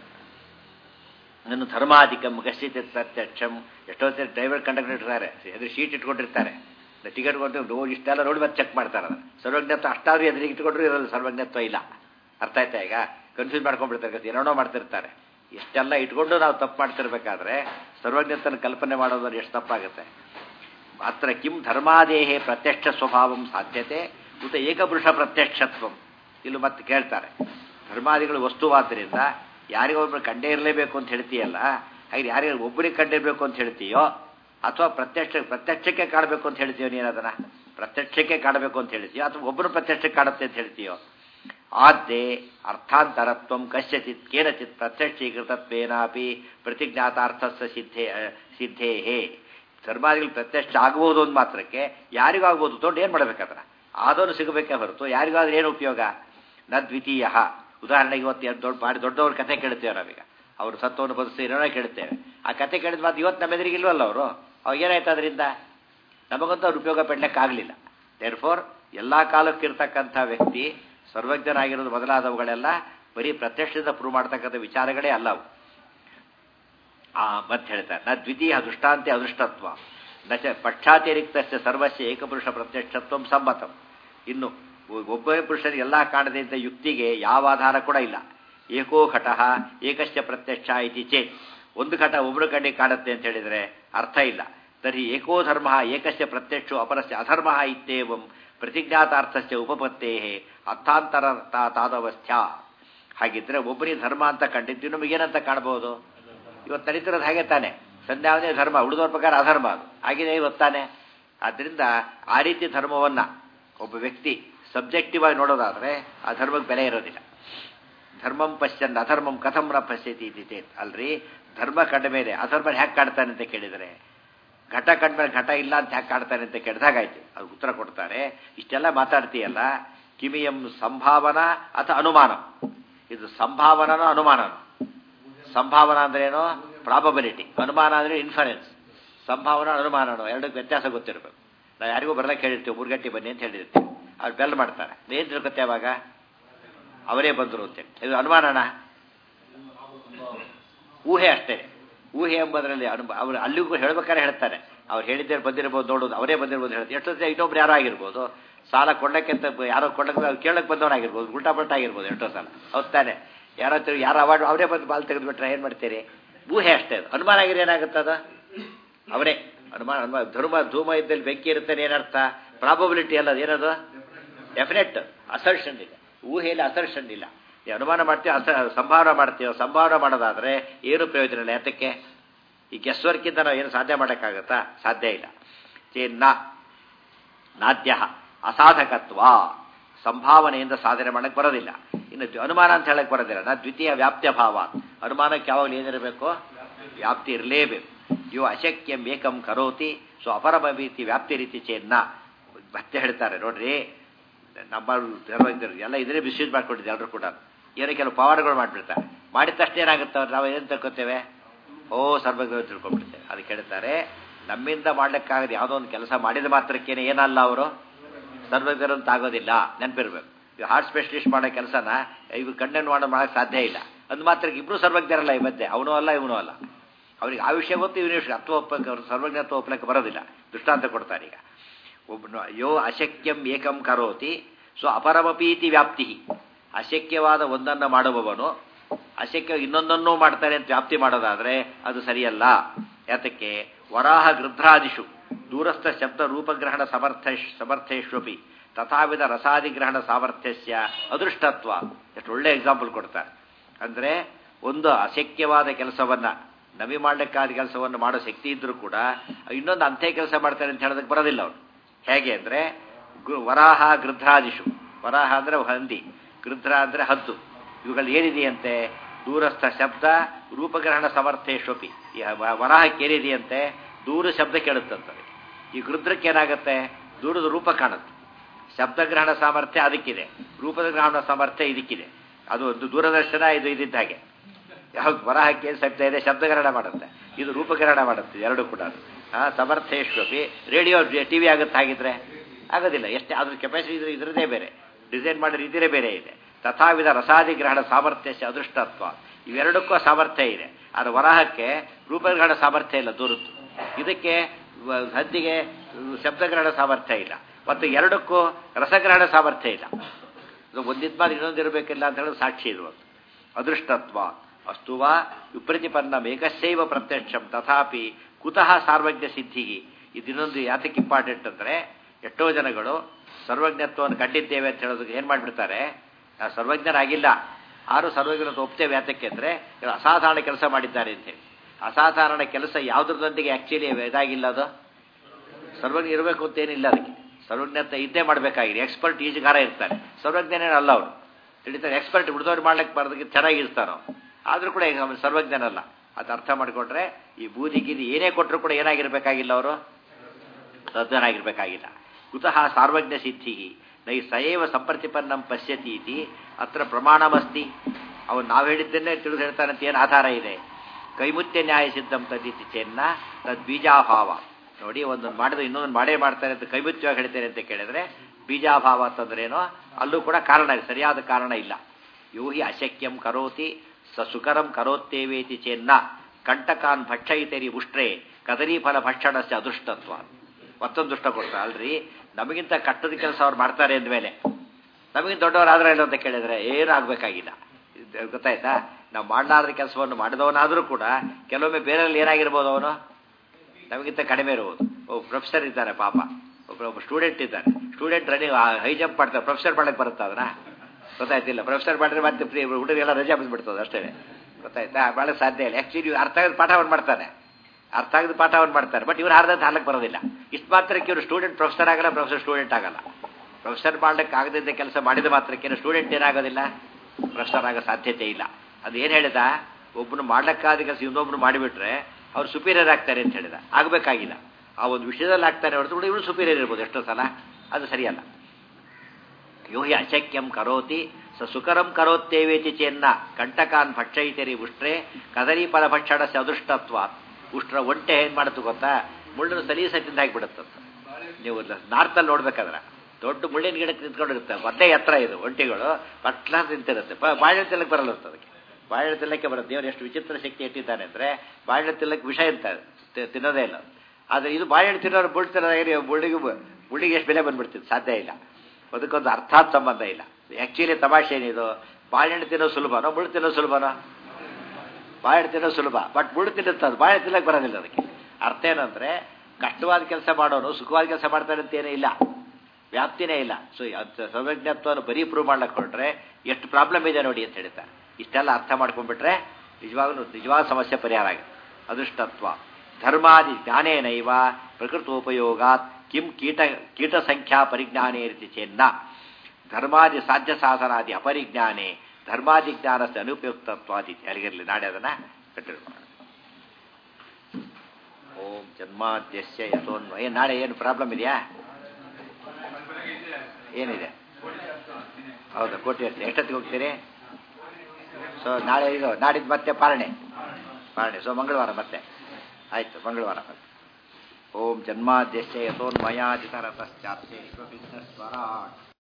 ನನ್ನ ಧರ್ಮಾಧಿಕಂ ಗಶ್ಚಿತ ಪ್ರತ್ಯಕ್ಷಂ ಎಷ್ಟೋ ಸರಿ ಡ್ರೈವರ್ ಕಂಡಕ್ಟರ್ ಇರ್ತಾರೆ ಎದುರು ಶೀಟ್ ಇಟ್ಕೊಂಡಿರ್ತಾರೆ ಟಿಕೆಟ್ ಕೊಟ್ಟು ನೋಡಿ ಇಷ್ಟೆಲ್ಲ ನೋಡಿ ಮತ್ತೆ ಚೆಕ್ ಮಾಡ್ತಾರೆ ಅದನ್ನು ಸರ್ವಜ್ಞತ್ವ ಅಷ್ಟಾದ್ರೂ ಎದುರಿಗೆ ಇಟ್ಕೊಂಡ್ರು ಇರೋದು ಸರ್ವಜ್ಞತ್ವ ಇಲ್ಲ ಅರ್ಥ ಆಯ್ತಾ ಈಗ ಕನ್ಫ್ಯೂಸ್ ಮಾಡ್ಕೊಂಡ್ಬಿಡ್ತಾರೆ ಏನೋ ಮಾಡ್ತಿರ್ತಾರೆ ಇಷ್ಟೆಲ್ಲ ಇಟ್ಕೊಂಡು ನಾವು ತಪ್ಪು ಮಾಡ್ತಿರ್ಬೇಕಾದ್ರೆ ಸರ್ವಜ್ಞತನ ಕಲ್ಪನೆ ಮಾಡೋದ್ರೆ ಎಷ್ಟು ತಪ್ಪಾಗುತ್ತೆ ಅತ್ರ ಕಿಂ ಧರ್ಮಾದೇಹೇ ಪ್ರತ್ಯಕ್ಷ ಸ್ವಭಾವಂ ಸಾಧ್ಯತೆ ಉತ ಏಕಪುರುಷ ಪ್ರತ್ಯಕ್ಷತ್ವಂ ಇಲ್ಲಿ ಮತ್ತೆ ಕೇಳ್ತಾರೆ ಧರ್ಮಾದಿಗಳು ವಸ್ತುವಾದ್ದರಿಂದ ಯಾರಿಗೊಬ್ಬರು ಕಂಡೇ ಇರಲೇಬೇಕು ಅಂತ ಹೇಳ್ತೀಯಲ್ಲ ಹಾಗೆ ಯಾರಿಗ ಒಬ್ಬರಿಗೆ ಕಂಡಿರಬೇಕು ಅಂತ ಹೇಳ್ತೀಯೋ ಅಥವಾ ಪ್ರತ್ಯಕ್ಷ ಪ್ರತ್ಯಕ್ಷಕ್ಕೆ ಕಾಣಬೇಕು ಅಂತ ಹೇಳ್ತೀಯೋ ನೀನು ಅದನ್ನ ಪ್ರತ್ಯಕ್ಷಕ್ಕೆ ಕಾಣಬೇಕು ಅಂತ ಹೇಳ್ತೀಯೋ ಅಥವಾ ಒಬ್ಬರು ಪ್ರತ್ಯಕ್ಷಕ್ಕೆ ಕಾಣುತ್ತೆ ಅಂತ ಹೇಳ್ತೀಯೋ ಆದ್ಯೆ ಅರ್ಥಾಂತರತ್ವ ಕಶ್ಯಚಿತ್ ಕೇನಚಿತ್ ಪ್ರತ್ಯಕ್ಷೀಕೃತತ್ವೇನಾಪಿ ಪ್ರತಿಜ್ಞಾತಾರ್ಥಸ್ಥ ಸಿದ್ಧೇ ಸಿದ್ಧೇಹೇ ಧರ್ಮಾದಿಗಳು ಪ್ರತ್ಯಕ್ಷ ಆಗಬಹುದು ಒಂದು ಮಾತ್ರಕ್ಕೆ ಯಾರಿಗೂ ಆಗ್ಬೋದು ತೊಗೊಂಡು ಏನು ಮಾಡ್ಬೇಕಾದ್ರ ಆದವನು ಸಿಗಬೇಕೇ ಹೊರತು ಯಾರಿಗಾದ್ರೂ ಏನು ಉಪಯೋಗ ನ ದ್ವಿತೀಯ ಉದಾಹರಣೆಗೆ ಇವತ್ತು ಎರಡು ದೊಡ್ಡ ಭಾರಿ ದೊಡ್ಡವ್ರ ಕಥೆ ಕೇಳ್ತೇವೆ ನಾವೀಗ ಅವರು ಸತ್ವವನ್ನು ಬದುಕಿರೋಣ ಕೇಳ್ತೇವೆ ಆ ಕಥೆ ಕೇಳಿದ ಮಾತು ಇವತ್ತು ನಮ್ಮ ಎದುರಿಗೆ ಇಲ್ವಲ್ಲ ಅವರು ಅವಾಗ ಏನಾಯ್ತು ಅದರಿಂದ ನಮಗಂತೂ ಅವ್ರು ಉಪಯೋಗ ಪಡ್ಲಿಕ್ಕಾಗಲಿಲ್ಲ ದೇರ್ ಫೋರ್ ಎಲ್ಲ ಕಾಲಕ್ಕಿರ್ತಕ್ಕಂಥ ವ್ಯಕ್ತಿ ಸರ್ವಜ್ಞನಾಗಿರೋದು ಮೊದಲಾದವುಗಳೆಲ್ಲ ಬರೀ ಪ್ರತ್ಯಕ್ಷದಿಂದ ಪ್ರೂವ್ ಮಾಡ್ತಕ್ಕಂಥ ವಿಚಾರಗಳೇ ಅಲ್ಲ ಅವು ಆ ಮತ್ತೆ ಹೇಳ್ತಾರೆ ನ ದ್ವಿತೀಯ ದೃಷ್ಟಾಂತೆ ಅದೃಷ್ಟತ್ವ ನ ಚ ಪಕ್ಷಾತಿರಿಕ್ತ ಸರ್ವಸ್ಯ ಏಕಪುರುಷ ಪ್ರತ್ಯಕ್ಷತ್ವ ಸಮ್ಮತಂ ಇನ್ನು ಒಬ್ಬ ಪುರುಷನಿಗೆ ಎಲ್ಲ ಕಾಣದೆ ಅಂತ ಯುಕ್ತಿಗೆ ಯಾವ ಆಧಾರ ಕೂಡ ಇಲ್ಲ ಏಕೋ ಘಟ ಏಕಶ್ಚ ಪ್ರತ್ಯಕ್ಷ ಇತಿ ಚೇತ್ ಒಂದು ಘಟ ಒಬ್ಬರು ಕಣ್ಣಿಗೆ ಕಾಣುತ್ತೆ ಅಂತ ಹೇಳಿದರೆ ಅರ್ಥ ಇಲ್ಲ ತರ್ಹಿ ಏಕೋ ಧರ್ಮ ಏಕಶ್ಚ ಪ್ರತ್ಯಕ್ಷೋ ಅಪರಸ್ಯ ಅಧರ್ಮ ಇತ್ಯೇವಂ ಪ್ರತಿಜ್ಞಾತಾರ್ಥಸ್ಯ ಉಪಪತ್ತೇ ಅರ್ಥಾಂತರ ತಾದವಸ್ಥ್ಯ ಹಾಗಿದ್ರೆ ಒಬ್ಬರಿಗೆ ಧರ್ಮ ಅಂತ ಕಂಡಿದ್ದು ನಮಗೇನಂತ ಕಾಣಬಹುದು ಇವತ್ತು ನಡೀತಿರೋದು ಹಾಗೆ ತಾನೆ ಸಂಧ್ಯಾವನೇ ಧರ್ಮ ಉಳಿದವ್ರ ಪ್ರಕಾರ ಅಧರ್ಮ ಅದು ಆಗಿದೆ ಇವತ್ತಾನೆ ಆದ್ದರಿಂದ ಆ ರೀತಿ ಧರ್ಮವನ್ನ ಒಬ್ಬ ವ್ಯಕ್ತಿ ಸಬ್ಜೆಕ್ಟಿವ್ ಆಗಿ ನೋಡೋದಾದ್ರೆ ಆ ಧರ್ಮಕ್ಕೆ ಬೆಲೆ ಇರೋದಿಲ್ಲ ಧರ್ಮಂ ಪಶ್ಚನ್ ಅಧರ್ಮಂ ಕಥಂ ನ ಪಶ್ಯತಿ ಇದ್ದಿತೆ ಅಲ್ರಿ ಧರ್ಮ ಕಂಡ ಮೇಲೆ ಅಧರ್ಮ ಹ್ಯಾಕ್ ಕಾಡ್ತಾನೆ ಅಂತ ಕೇಳಿದರೆ ಘಟ ಕಂಡ್ಮೇಲೆ ಘಟ ಇಲ್ಲ ಅಂತ ಹ್ಯಾಕ್ ಕಾಡ್ತಾನೆ ಅಂತ ಕೇಳಿದಾಗಾಯ್ತು ಅದು ಉತ್ತರ ಕೊಡ್ತಾರೆ ಇಷ್ಟೆಲ್ಲ ಮಾತಾಡ್ತೀಯಲ್ಲ ಕಿಮಿಯಂ ಸಂಭಾವನಾ ಅಥವಾ ಅನುಮಾನ ಇದು ಸಂಭಾವನನೋ ಅನುಮಾನನೋ ಸಂಭಾವನಾ ಅಂದ್ರೆ ಏನು ಪ್ರಾಬಬಿಲಿಟಿ ಅನುಮಾನ ಅಂದ್ರೆ ಇನ್ಫರೆನ್ಸ್ ಸಂಭಾವನಾ ಅನುಮಾನನೋ ಎರಡಕ್ಕೆ ವ್ಯತ್ಯಾಸ ಗೊತ್ತಿರಬೇಕು ನಾವು ಯಾರಿಗೂ ಬರ್ಲಕ್ಕೆ ಹೇಳಿರ್ತೀವಿ ಮೂರು ಗಂಟೆ ಬನ್ನಿ ಅಂತ ಹೇಳಿರ್ತೀವಿ ಅವ್ರು ಬೆಲ್ ಮಾಡ್ತಾರೆ ಏನು ತಿಳ್ಕೊತ್ತೆ ಅವಾಗ ಅವರೇ ಬಂದರು ಅಂತೇಳಿ ಇದು ಅನುಮಾನನ ಊಹೆ ಅಷ್ಟೇ ಊಹೆ ಎಂಬುದರಲ್ಲಿ ಅನು ಅವರು ಅಲ್ಲಿಗೂ ಹೇಳ್ಬೇಕಾದ್ರೆ ಹೇಳ್ತಾರೆ ಅವ್ರು ಹೇಳಿದ್ದೇ ಬಂದಿರ್ಬೋದು ನೋಡೋದು ಅವರೇ ಬಂದಿರ್ಬೋದು ಹೇಳ್ತಾರೆ ಎಷ್ಟೊತ್ತೆ ಇನ್ನೊಬ್ರು ಯಾರೋ ಆಗಿರ್ಬೋದು ಸಾಲ ಕೊಡಕ್ಕೆ ಅಂತ ಯಾರೋ ಕೊಡಕ್ಕೆ ಅವ್ರು ಕೇಳಕ್ಕೆ ಬಂದವನಾಗಿರ್ಬೋದು ಉಲ್ಟಾ ಪಲ್ಟಾ ಆಗಿರ್ಬೋದು ಎಷ್ಟೋ ಸಲ ಹೌದ್ ತಾನೆ ಯಾರೋ ಯಾರು ಅವಾರ್ಡ್ ಅವರೇ ಬಂದು ಬಾಲ್ ತೆಗೆದುಬಿಟ್ರೆ ಏನು ಮಾಡ್ತೀರಿ ಊಹೆ ಅಷ್ಟೇ ಅದು ಅನುಮಾನ ಆಗಿದ್ರೆ ಏನಾಗುತ್ತದ ಅವರೇ ಅನುಮಾನ ಅನುಮಾನ ಧರ್ಮ ಧೂಮ ಇದ್ದಲ್ಲಿ ಬೆಂಕಿ ಇರುತ್ತೆ ಏನರ್ಥ ಪ್ರಾಬಬಿಲಿಟಿ ಅಲ್ಲ ಏನದು ಡೆಫಿನೆಟ್ ಅಸರ್ಷನ್ ಇದೆ ಊಹೆಯಲ್ಲಿ ಅಸರ್ಷನ್ ಇಲ್ಲ ಈ ಅನುಮಾನ ಮಾಡ್ತೀವಿ ಅಸ ಸಂಭಾವನೆ ಮಾಡ್ತೀವೋ ಸಂಭಾವನೆ ಮಾಡೋದಾದ್ರೆ ಏನು ಪ್ರಯೋಜನ ಇಲ್ಲ ಯಾತಕ್ಕೆ ಈ ಗೆಸ್ವರ್ಕಿಂತ ನಾವು ಏನು ಸಾಧ್ಯ ಮಾಡೋಕ್ಕಾಗತ್ತಾ ಸಾಧ್ಯ ಇಲ್ಲ ಚೇನ್ನ ನಾದ್ಯ ಅಸಾಧಕತ್ವ ಸಂಭಾವನೆಯಿಂದ ಸಾಧನೆ ಮಾಡಕ್ಕೆ ಬರೋದಿಲ್ಲ ಇನ್ನು ದ್ವಿ- ಅನುಮಾನ ಅಂತ ಹೇಳಕ್ ಬರೋದಿಲ್ಲ ನಾ ದ್ವಿತೀಯ ವ್ಯಾಪ್ತ್ಯ ಭಾವ ಅನುಮಾನಕ್ಕೆ ಯಾವಾಗಲೂ ಏನಿರಬೇಕು ವ್ಯಾಪ್ತಿ ಇರಲೇಬೇಕು ಇವು ಅಶಕ್ಯಂ ಏಕಂ ಕರೋತಿ ಸೊ ಅಪರಮೀತಿ ವ್ಯಾಪ್ತಿ ರೀತಿ ಚೇನ್ನ ಮತ್ತೆ ಹೇಳ್ತಾರೆ ನೋಡ್ರಿ ನಮ್ಮ ಸರ್ವಜ್ಞರು ಎಲ್ಲ ಇದನ್ನೇ ಮಿಸ್ಯೂಸ್ ಮಾಡ್ಕೊಂಡಿದ್ದೆ ಎಲ್ಲರೂ ಕೂಡ ಏನೋ ಕೆಲವು ಪವಾಡಗಳು ಮಾಡಿಬಿಡ್ತಾರೆ ಮಾಡಿದ ತಕ್ಷಣ ಏನಾಗುತ್ತೆ ಅವ್ರು ನಾವು ಏನು ತಿಳ್ಕೊತೇವೆ ಓ ಸರ್ವಜ್ಞರು ತಿಳ್ಕೊಂಡ್ಬಿಡ್ತೇವೆ ಅದಕ್ಕೆ ಹೇಳ್ತಾರೆ ನಮ್ಮಿಂದ ಮಾಡ್ಲಿಕ್ಕಾಗದೆ ಯಾವುದೋ ಒಂದು ಕೆಲಸ ಮಾಡಿದ ಮಾತ್ರಕ್ಕೇನೆ ಏನಲ್ಲ ಅವರು ಸರ್ವಜ್ಞರು ಅಂತ ಆಗೋದಿಲ್ಲ ನೆನಪಿರ್ಬೇಕು ಈಗ ಹಾರ್ಟ್ ಸ್ಪೆಷಲಿಸ್ಟ್ ಮಾಡೋ ಕೆಲಸನ ಇವು ಕಣ್ಣನ್ನು ಮಾಡೋ ಮಾಡೋಕ್ಕೆ ಸಾಧ್ಯ ಇಲ್ಲ ಅಂದ್ ಮಾತ್ರಕ್ಕೆ ಇಬ್ರು ಸರ್ವಜ್ಞರಲ್ಲ ಈ ಮಧ್ಯೆ ಅವನು ಅಲ್ಲ ಇವನು ಅಲ್ಲ ಅವ್ರಿಗೆ ಆ ವಿಷಯ ಗೊತ್ತು ಇವನು ವಿಷಯ ಅತ್ವ ಒಪ್ಪಕ್ಕೆ ಅವ್ರು ಸರ್ವಜ್ಞತ್ವ ಒಪ್ಪಲಿಕ್ಕೆ ಬರೋದಿಲ್ಲ ದೃಷ್ಟಾಂತ ಕೊಡ್ತಾರೆ ಈಗ ಒಬ್ಬನು ಯೋ ಅಶಕ್ಯಂ ಏಕಂ ಕರೋತಿ ಸೊ ಅಪರಮಪೀತಿ ವ್ಯಾಪ್ತಿ ಅಶಕ್ಯವಾದ ಒಂದನ್ನು ಮಾಡುವವನು ಅಶಕ್ಯ ಇನ್ನೊಂದನ್ನೂ ಮಾಡ್ತಾನೆ ಅಂತ ವ್ಯಾಪ್ತಿ ಮಾಡೋದಾದ್ರೆ ಅದು ಸರಿಯಲ್ಲ ಯಾತಕ್ಕೆ ವರಾಹ ಗೃಧ್ರಾದಿಷು ದೂರಸ್ಥ ಶಬ್ದ ರೂಪಗ್ರಹಣ ಸಮರ್ಥ ಸಮರ್ಥೇಶ್ವಪಿ ತಥಾವಿಧ ರಸಾದಿಗ್ರಹಣ ಸಾಮರ್ಥ್ಯಸ್ಯ ಅದೃಷ್ಟತ್ವ ಎಷ್ಟು ಒಳ್ಳೆ ಎಕ್ಸಾಂಪಲ್ ಕೊಡ್ತಾರೆ ಅಂದ್ರೆ ಒಂದು ಅಶಕ್ಯವಾದ ಕೆಲಸವನ್ನ ನವಿ ಮಾಡಲಿಕ್ಕಾದ ಕೆಲಸವನ್ನು ಮಾಡೋ ಶಕ್ತಿ ಇದ್ರೂ ಕೂಡ ಇನ್ನೊಂದು ಅಂಥೇ ಕೆಲಸ ಮಾಡ್ತಾರೆ ಅಂತ ಹೇಳೋದಕ್ಕೆ ಬರೋದಿಲ್ಲ ಅವನು ಹೇಗೆ ಅಂದ್ರೆ ಗೃ- ವರಾಹ ಗೃಧ್ರಾದಿಷು ವರಾಹ ಅಂದ್ರೆ ಹಂದಿ ಗೃಧ್ರ ಅಂದ್ರೆ ಹದ್ದು ಇವುಗಳು ಏನಿದೆಯಂತೆ ದೂರಸ್ಥ ಶಬ್ದ ರೂಪಗ್ರಹಣ ಸಮರ್ಥೇಶ್ವಪಿ ಈ ವ- ವರಾಹಕ್ಕೆ ಏನಿದೆಯಂತೆ ದೂರ ಶಬ್ದ ಕೇಳುತ್ತಂತದೆ ಈ ಗೃದ್ರಕ್ಕೆ ಏನಾಗುತ್ತೆ ದೂರದ ರೂಪ ಕಾಣುತ್ತೆ ಶಬ್ದಗ್ರಹಣ ಸಾಮರ್ಥ್ಯ ಅದಕ್ಕಿದೆ ರೂಪದ ಗ್ರಹಣ ಸಾಮರ್ಥ್ಯ ಇದಕ್ಕಿದೆ ಅದು ಒಂದು ದೂರದರ್ಶನ ಇದು ಇದ್ದಿದ್ದ ಹಾಗೆ ಯಾವಾಗ ವರಹಕ್ಕೆ ಏನು ಶಬ್ದ ಇದೆ ಶಬ್ದಗ್ರಹಣ ಮಾಡುತ್ತೆ ಇದು ರೂಪಗ್ರಹಣ ಮಾಡುತ್ತೆ ಎರಡು ಕೂಡ ಆ ಸಮರ್ಥೇಶ್ವಪಿ ರೇಡಿಯೋ ಟಿವಿ ಆಗುತ್ತೆ ಹಾಗಿದ್ರೆ ಆಗೋದಿಲ್ಲ ಎಷ್ಟೇ ಅದ್ರ ಕೆಪಾಸಿಟಿ ಇದ್ರೆ ಇದ್ರದೇ ಬೇರೆ ಡಿಸೈನ್ ಮಾಡೋ ರೀತಿಯೇ ಬೇರೆ ಇದೆ ತಥಾವಿಧ ರಸಾದಿ ಗ್ರಹಣ ಸಾಮರ್ಥ್ಯ ಅದೃಷ್ಟತ್ವ ಇವೆರಡಕ್ಕೂ ಸಾಮರ್ಥ್ಯ ಇದೆ ಆದರೆ ವರಾಹಕ್ಕೆ ರೂಪಗ್ರಹಣ ಸಾಮರ್ಥ್ಯ ಇಲ್ಲ ದೂರದ್ದು ಇದಕ್ಕೆ ವ- ಹದ್ದಿಗೆ ಶಬ್ದಗ್ರಹಣ ಸಾಮರ್ಥ್ಯ ಇಲ್ಲ ಮತ್ತು ಎರಡಕ್ಕೂ ರಸಗ್ರಹಣ ಸಾಮರ್ಥ್ಯ ಇಲ್ಲ ಇದು ಒಂದಿದ್ಮಾದ ಇನ್ನೊಂದಿರಬೇಕಿಲ್ಲ ಅಂತ ಹೇಳೋದು ಸಾಕ್ಷಿ ಇರುವುದು ಅದೃಷ್ಟತ್ವ ಅಸ್ತುವಾ ವಿಪ್ರತಿಪನ್ನ ಮೇಕಸ್ಸೈವ ಪ್ರತ್ಯಕ್ಷಂ ತಥಾಪಿ ಕುತಃ ಸಾರ್ವಜ್ಞ ಸಿದ್ಧಿಗೆ ಇದನ್ನೊಂದು ಯಾತಕ್ಕೆ ಇಂಪಾರ್ಟೆಂಟ್ ಅಂದರೆ ಎಷ್ಟೋ ಜನಗಳು ಸರ್ವಜ್ಞತ್ವವನ್ನು ಕಂಡಿದ್ದೇವೆ ಅಂತ ಹೇಳೋದಕ್ಕೆ ಏನು ಮಾಡಿಬಿಡ್ತಾರೆ ನಾವು ಸರ್ವಜ್ಞರಾಗಿಲ್ಲ ಆರು ಸರ್ವಜ್ಞತ ಒಪ್ತೇವೆ ಯಾತಕ್ಕೆ ಅಂದರೆ ಇವರು ಅಸಾಧಾರಣ ಕೆಲಸ ಮಾಡಿದ್ದಾರೆ ಅಂತೇಳಿ ಅಸಾಧಾರಣ ಕೆಲಸ ಯಾವುದ್ರದೊಂದಿಗೆ ಆ್ಯಕ್ಚುಲಿ ಇದಾಗಿಲ್ಲ ಅದು ಸರ್ವಜ್ಞ ಇರಬೇಕು ಅಂತೇನಿಲ್ಲ ಅದಕ್ಕೆ ಸರ್ವಜ್ಞತೆ ಇದ್ದೇ ಮಾಡಬೇಕಾಗಿದೆ ಎಕ್ಸ್ಪರ್ಟ್ ಈಜುಗಾರ ಇರ್ತಾರೆ ಸರ್ವಜ್ಞನೇನು ಅಲ್ಲ ಅವರು ತಿಳಿತಾರೆ ಎಕ್ಸ್ಪರ್ಟ್ ಉಳಿದವ್ರು ಮಾಡ್ಲಿಕ್ಕೆ ಬರೋದಕ್ಕೆ ಚೆನ್ನಾಗಿರ್ತಾರೋ ಆದರೂ ಕೂಡ ಈಗ ಅವನು ಸರ್ವಜ್ಞನಲ್ಲ ಅದು ಅರ್ಥ ಮಾಡಿಕೊಂಡ್ರೆ ಈ ಬೂದಿ ಗೀದಿ ಏನೇ ಕೊಟ್ಟರು ಕೂಡ ಏನಾಗಿರ್ಬೇಕಾಗಿಲ್ಲ ಅವರು ಶ್ರದ್ಧನಾಗಿರ್ಬೇಕಾಗಿಲ್ಲ ಕುತಃ ಸಾರ್ವಜ್ಞ ಸಿದ್ಧಿ ನೈ ಸಯೇವ ಸಂಪ್ರತಿಪನ್ನಂ ಪಶ್ಯತಿ ಇತಿ ಅತ್ರ ಪ್ರಮಾಣಮಸ್ತಿ ಅವನು ನಾವು ಹೇಳಿದ್ದನ್ನೇ ತಿಳಿದು ಹೇಳ್ತಾನಂತ ಏನು ಆಧಾರ ಇದೆ ಕೈಮುತ್ಯ ನ್ಯಾಯ ಸಿದ್ಧಂ ತದಿತಿ ಚೆನ್ನ ತದ್ ಬೀಜಾಭಾವ ನೋಡಿ ಒಂದೊಂದು ಮಾಡಿದ ಇನ್ನೊಂದು ಮಾಡೇ ಮಾಡ್ತಾರೆ ಅಂತ ಕೈಮುತ್ಯವಾಗಿ ಹೇಳ್ತೇನೆ ಅಂತ ಕೇಳಿದ್ರೆ ಬೀಜಾಭಾವ ಅಂತಂದ್ರೇನೋ ಅಲ್ಲೂ ಕೂಡ ಕಾರಣ ಇದೆ ಸರಿಯಾದ ಕಾರಣ ಇಲ್ಲ ಯೋ ಹಿ ಅಶಕ್ಯಂ ಕರೋತಿ ಸ ಸುಕರಂ ಕರೋತ್ತೇವೇತಿ ಚೆನ್ನ ಕಂಟಕಾನ್ ಭಕ್ಷಯಿತರಿ ಉಷ್ಟ್ರೆ ಕದರಿ ಫಲ ಭಕ್ಷಣಸ್ಯ ಅದೃಷ್ಟತ್ವ ಮತ್ತೊಂದು ದುಷ್ಟ ಕೊಡ್ತಾರೆ ಅಲ್ರಿ ನಮಗಿಂತ ಕಟ್ಟದ ಕೆಲಸ ಅವ್ರು ಮಾಡ್ತಾರೆ ಅಂದಮೇಲೆ ನಮಗಿಂತ ದೊಡ್ಡವರಾದ್ರೆ ಏನು ಅಂತ ಕೇಳಿದ್ರೆ ಏನು ಆಗಬೇಕಾಗಿಲ್ಲ ಗೊತ್ತಾಯ್ತಾ ನಾವು ಮಾಡಲಾರ್ದ ಕೆಲಸವನ್ನು ಮಾಡಿದವನಾದರೂ ಕೂಡ ಕೆಲವೊಮ್ಮೆ ಬೇರೆಯಲ್ಲಿ ಏನಾಗಿರ್ಬೋದು ಅವನು ನಮಗಿಂತ ಕಡಿಮೆ ಇರ್ಬೋದು ಒಬ್ಬ ಪ್ರೊಫೆಸರ್ ಇದ್ದಾನೆ ಪಾಪ ಒಬ್ಬ ಒಬ್ಬ ಸ್ಟೂಡೆಂಟ್ ಇದ್ದಾನೆ ಸ್ಟೂಡೆಂಟ್ ರನ್ನಿಂಗ್ ಹೈ ಜಂಪ್ ಮಾಡ್ತಾರೆ ಪ್ರೊಫೆಸರ್ ಮಾಡಕ್ಕೆ ಬರುತ್ತಾ ಅದನ್ನ ಗೊತ್ತಾಯ್ತಿಲ್ಲ ಪ್ರೊಫೆಸರ್ ಮಾಡಿದ್ರೆ ಮತ್ತೆ ಫ್ರೀ ಹುಡುಗರಿಗೆಲ್ಲ ರಜೆ ಬಂದ್ಬಿಡ್ತದೆ ಅಷ್ಟೇ ಗೊತ್ತಾಯ್ತಾ ಮಾಡಕ್ಕೆ ಸಾಧ್ಯ ಇಲ್ಲ ಆ್ಯಕ್ಚುಲಿ ಅರ್ಥ ಆಗಿದ ಪಾಠವನ್ನು ಮಾಡ್ತಾನೆ ಅರ್ಥ ಆಗಿದ ಪಾಠವನ್ನು ಮಾಡ್ತಾರೆ ಬಟ್ ಇವ್ರು ಅರ್ಧ ಹಾಲಕ್ಕೆ ಬರೋದಿಲ್ಲ ಇಷ್ಟು ಮಾತ್ರಕ್ಕೆ ಇವರು ಸ್ಟೂಡೆಂಟ್ ಪ್ರೊಫೆಸರ್ ಆಗಲ್ಲ ಪ್ರೊಫೆಸರ್ ಸ್ಟೂಡೆಂಟ್ ಆಗಲ್ಲ ಪ್ರೊಫೆಸರ್ ಮಾಡ್ಲಿಕ್ಕೆ ಆಗದಿದ್ದ ಕೆಲಸ ಮಾಡಿದ ಮಾತ್ರಕ್ಕೆ ಸ್ಟೂಡೆಂಟ್ ಏನಾಗೋದಿಲ್ಲ ಪ್ರೊಫೆಸರ್ ಆಗೋ ಸಾಧ್ಯತೆ ಇಲ್ಲ ಅದು ಏನು ಹೇಳಿದ ಒಬ್ಬನು ಮಾಡ್ಲಿಕ್ಕಾದ ಕೆಲಸ ಇನ್ನೊಬ್ರು ಮಾಡಿಬಿಟ್ರೆ ಅವ್ರು ಸುಪೀರಿಯರ್ ಆಗ್ತಾರೆ ಅಂತ ಹೇಳಿದ ಆಗಬೇಕಾಗಿಲ್ಲ ಆ ಒಂದು ವಿಷಯದಲ್ಲಿ ಆಗ್ತಾರೆ ಹೊರತು ಕೂಡ ಇವನು ಸುಪೀರಿಯರ್ ಇರ್ಬೋದು ಎಷ್ಟೋ ಸಲ ಅದು ಸರಿಯಲ್ಲ ಯೋ ಹಿ ಅಶಕ್ಯಂ ಕರೋತಿ ಸ ಸುಕರಂ ಕರೋತ್ತೇವೇತಿ ಚೆನ್ನ ಕಂಟಕಾನ್ ಭಕ್ಷಯಿತರಿ ಉಷ್ಟ್ರೆ ಕದರಿ ಫಲ ಭಕ್ಷಣಸ್ಯ ಅದೃಷ್ಟತ್ವ ಉಷ್ಟ್ರ ಒಂಟೆ ಏನ್ ಮಾಡುತ್ತೆ ಗೊತ್ತಾ ಮುಳ್ಳನ್ನು ಸಲೀಸ ತಿಂದು ಹಾಕಿಬಿಡುತ್ತಂತ ನೀವು ನಾರ್ತಲ್ಲಿ ನೋಡ್ಬೇಕಾದ್ರೆ ದೊಡ್ಡ ಮುಳ್ಳಿನ ಗಿಡಕ್ಕೆ ನಿಂತ್ಕೊಂಡಿರುತ್ತೆ ಮೊದಲೇ ಎತ್ತರ ಇದು ಒಂಟಿಗಳು ಪಟ್ಲ ತಿಂತಿರುತ್ತೆ ಬಾಳೆ ತಿಲ್ಲಕ್ಕೆ ಬರಲ್ಲ ಅಂತ ಅದಕ್ಕೆ ಬಾಳೆ ತಿಲ್ಲಕ್ಕೆ ಬರುತ್ತೆ ದೇವರು ಎಷ್ಟು ವಿಚಿತ್ರ ಶಕ್ತಿ ಇಟ್ಟಿದ್ದಾನೆ ಅಂದರೆ ಬಾಳೆ ತಿಲ್ಲಕ್ಕೆ ವಿಷ ಅಂತ ತಿ- ತಿನ್ನೋದೇ ಇಲ್ಲ ಆದರೆ ಇದು ಬಾಳೆಹಣ್ಣು ತಿನ್ನೋರು ಬುಳ್ಳು ತಿನ್ನೋದಾಗಿ ಬುಳ್ಳಿಗೆ ಬುಳ್ಳಿಗೆ ಎಷ್ಟು ಬೆಲೆ ಬಂದ್ಬಿಡ್ತಿತ್ತು ಸಾಧ್ಯ ಇಲ್ಲ ಅದಕ್ಕೊಂದು ಅರ್ಥಾತ್ ಸಂಬಂಧ ಇಲ್ಲ ಆ್ಯಕ್ಚುಲಿ ತಮಾಷೆ ಏನಿದು ಬಾಳೆಹಣ್ಣು ತಿನ್ನೋದು ಸುಲಭನೋ ಮುಳ್ಳು ತಿನ್ನೋದು ಸುಲಭನೋ ಬಾಳೆಹಣ್ಣು ತಿನ್ನೋದು ಸುಲಭ ಬಟ್ ಮುಳ್ಳು ತಿನ್ನುತ್ತೆ ಅದು ಬಾಳೆ ತಿನ್ನಕ್ಕೆ ಬರೋದಿಲ್ಲ ಅದಕ್ಕೆ ಅರ್ಥ ಏನಂದ್ರೆ ಕಷ್ಟವಾದ ಕೆಲಸ ಮಾಡೋನು ಸುಖವಾದ ಕೆಲಸ ಮಾಡ್ತಾನೆ ಅಂತ ಏನೂ ಇಲ್ಲ ವ್ಯಾಪ್ತಿನೇ ಇಲ್ಲ ಸೊ ಸರ್ವಜ್ಞತ್ವವನ್ನು ಬರೀ ಪ್ರೂವ್ ಮಾಡ್ಲಿಕ್ಕೆ ಹೊರಟ್ರೆ ಎಷ್ಟು ಪ್ರಾಬ್ಲಮ್ ಇದೆ ನೋಡಿ ಅಂತ ಹೇಳ್ತಾರೆ ಇಷ್ಟೆಲ್ಲ ಅರ್ಥ ಮಾಡ್ಕೊಂಡ್ಬಿಟ್ರೆ ನಿಜವಾಗ್ಲೂ ನಿಜವಾದ ಸಮಸ್ಯೆ ಪರಿಹಾರ ಆಗಿದೆ ಅದೃಷ್ಟತ್ವ ಧರ್ಮಾದಿ ಜ್ಞಾನೇನೈವ ಪ್ರಕೃತೋಪಯೋಗಾತ್ ಕಿಂ ಕೀಟ ಕೀಟ ಸಂಖ್ಯಾ ಪರಿಜ್ಞಾನೇ ರೀತಿ ಚೆನ್ನ ಧರ್ಮಾದಿ ಸಾಧ್ಯ ಸಾಧನಾದಿ ಅಪರಿಜ್ಞಾನೇ ಧರ್ಮಾದಿ ಜ್ಞಾನಸ್ಥ ಅನುಪಯುಕ್ತತ್ವಾದಿ ಅಲ್ಲಿಗಿರಲಿ ನಾಳೆ ಅದನ್ನ ಕಂಟಿನ್ಯೂ ಮಾಡೋಣ ಓಂ ಜನ್ಮಾದ್ಯಸ್ಯ ಯಥೋನ್ವ ಏನು ನಾಳೆ ಏನು ಪ್ರಾಬ್ಲಮ್ ಇದೆಯಾ ಏನಿದೆ ಹೌದಾ ಕೋಟಿ ಅಷ್ಟೇ ಎಷ್ಟೊತ್ತಿಗೆ ಹೋಗ್ತೀರಿ ಸೊ ನಾಳೆ ಇದು ನಾಡಿದ್ದು ಮತ್ತೆ ಪಾರಣೆ ಪಾರಣೆ ಸೊ ಮಂಗಳವಾರ ಮತ್ತೆ ಆಯಿತು ಮಂಗಳವಾರ ಮತ್ತೆ ಓಂ ಜನ್ಮಾದ್ಯಸ್ಯ ಯಥೋನ್ಮಯಾದಿತರತಶ್ಚಾಪ್ತೆ ಸ್ವರಾಟ್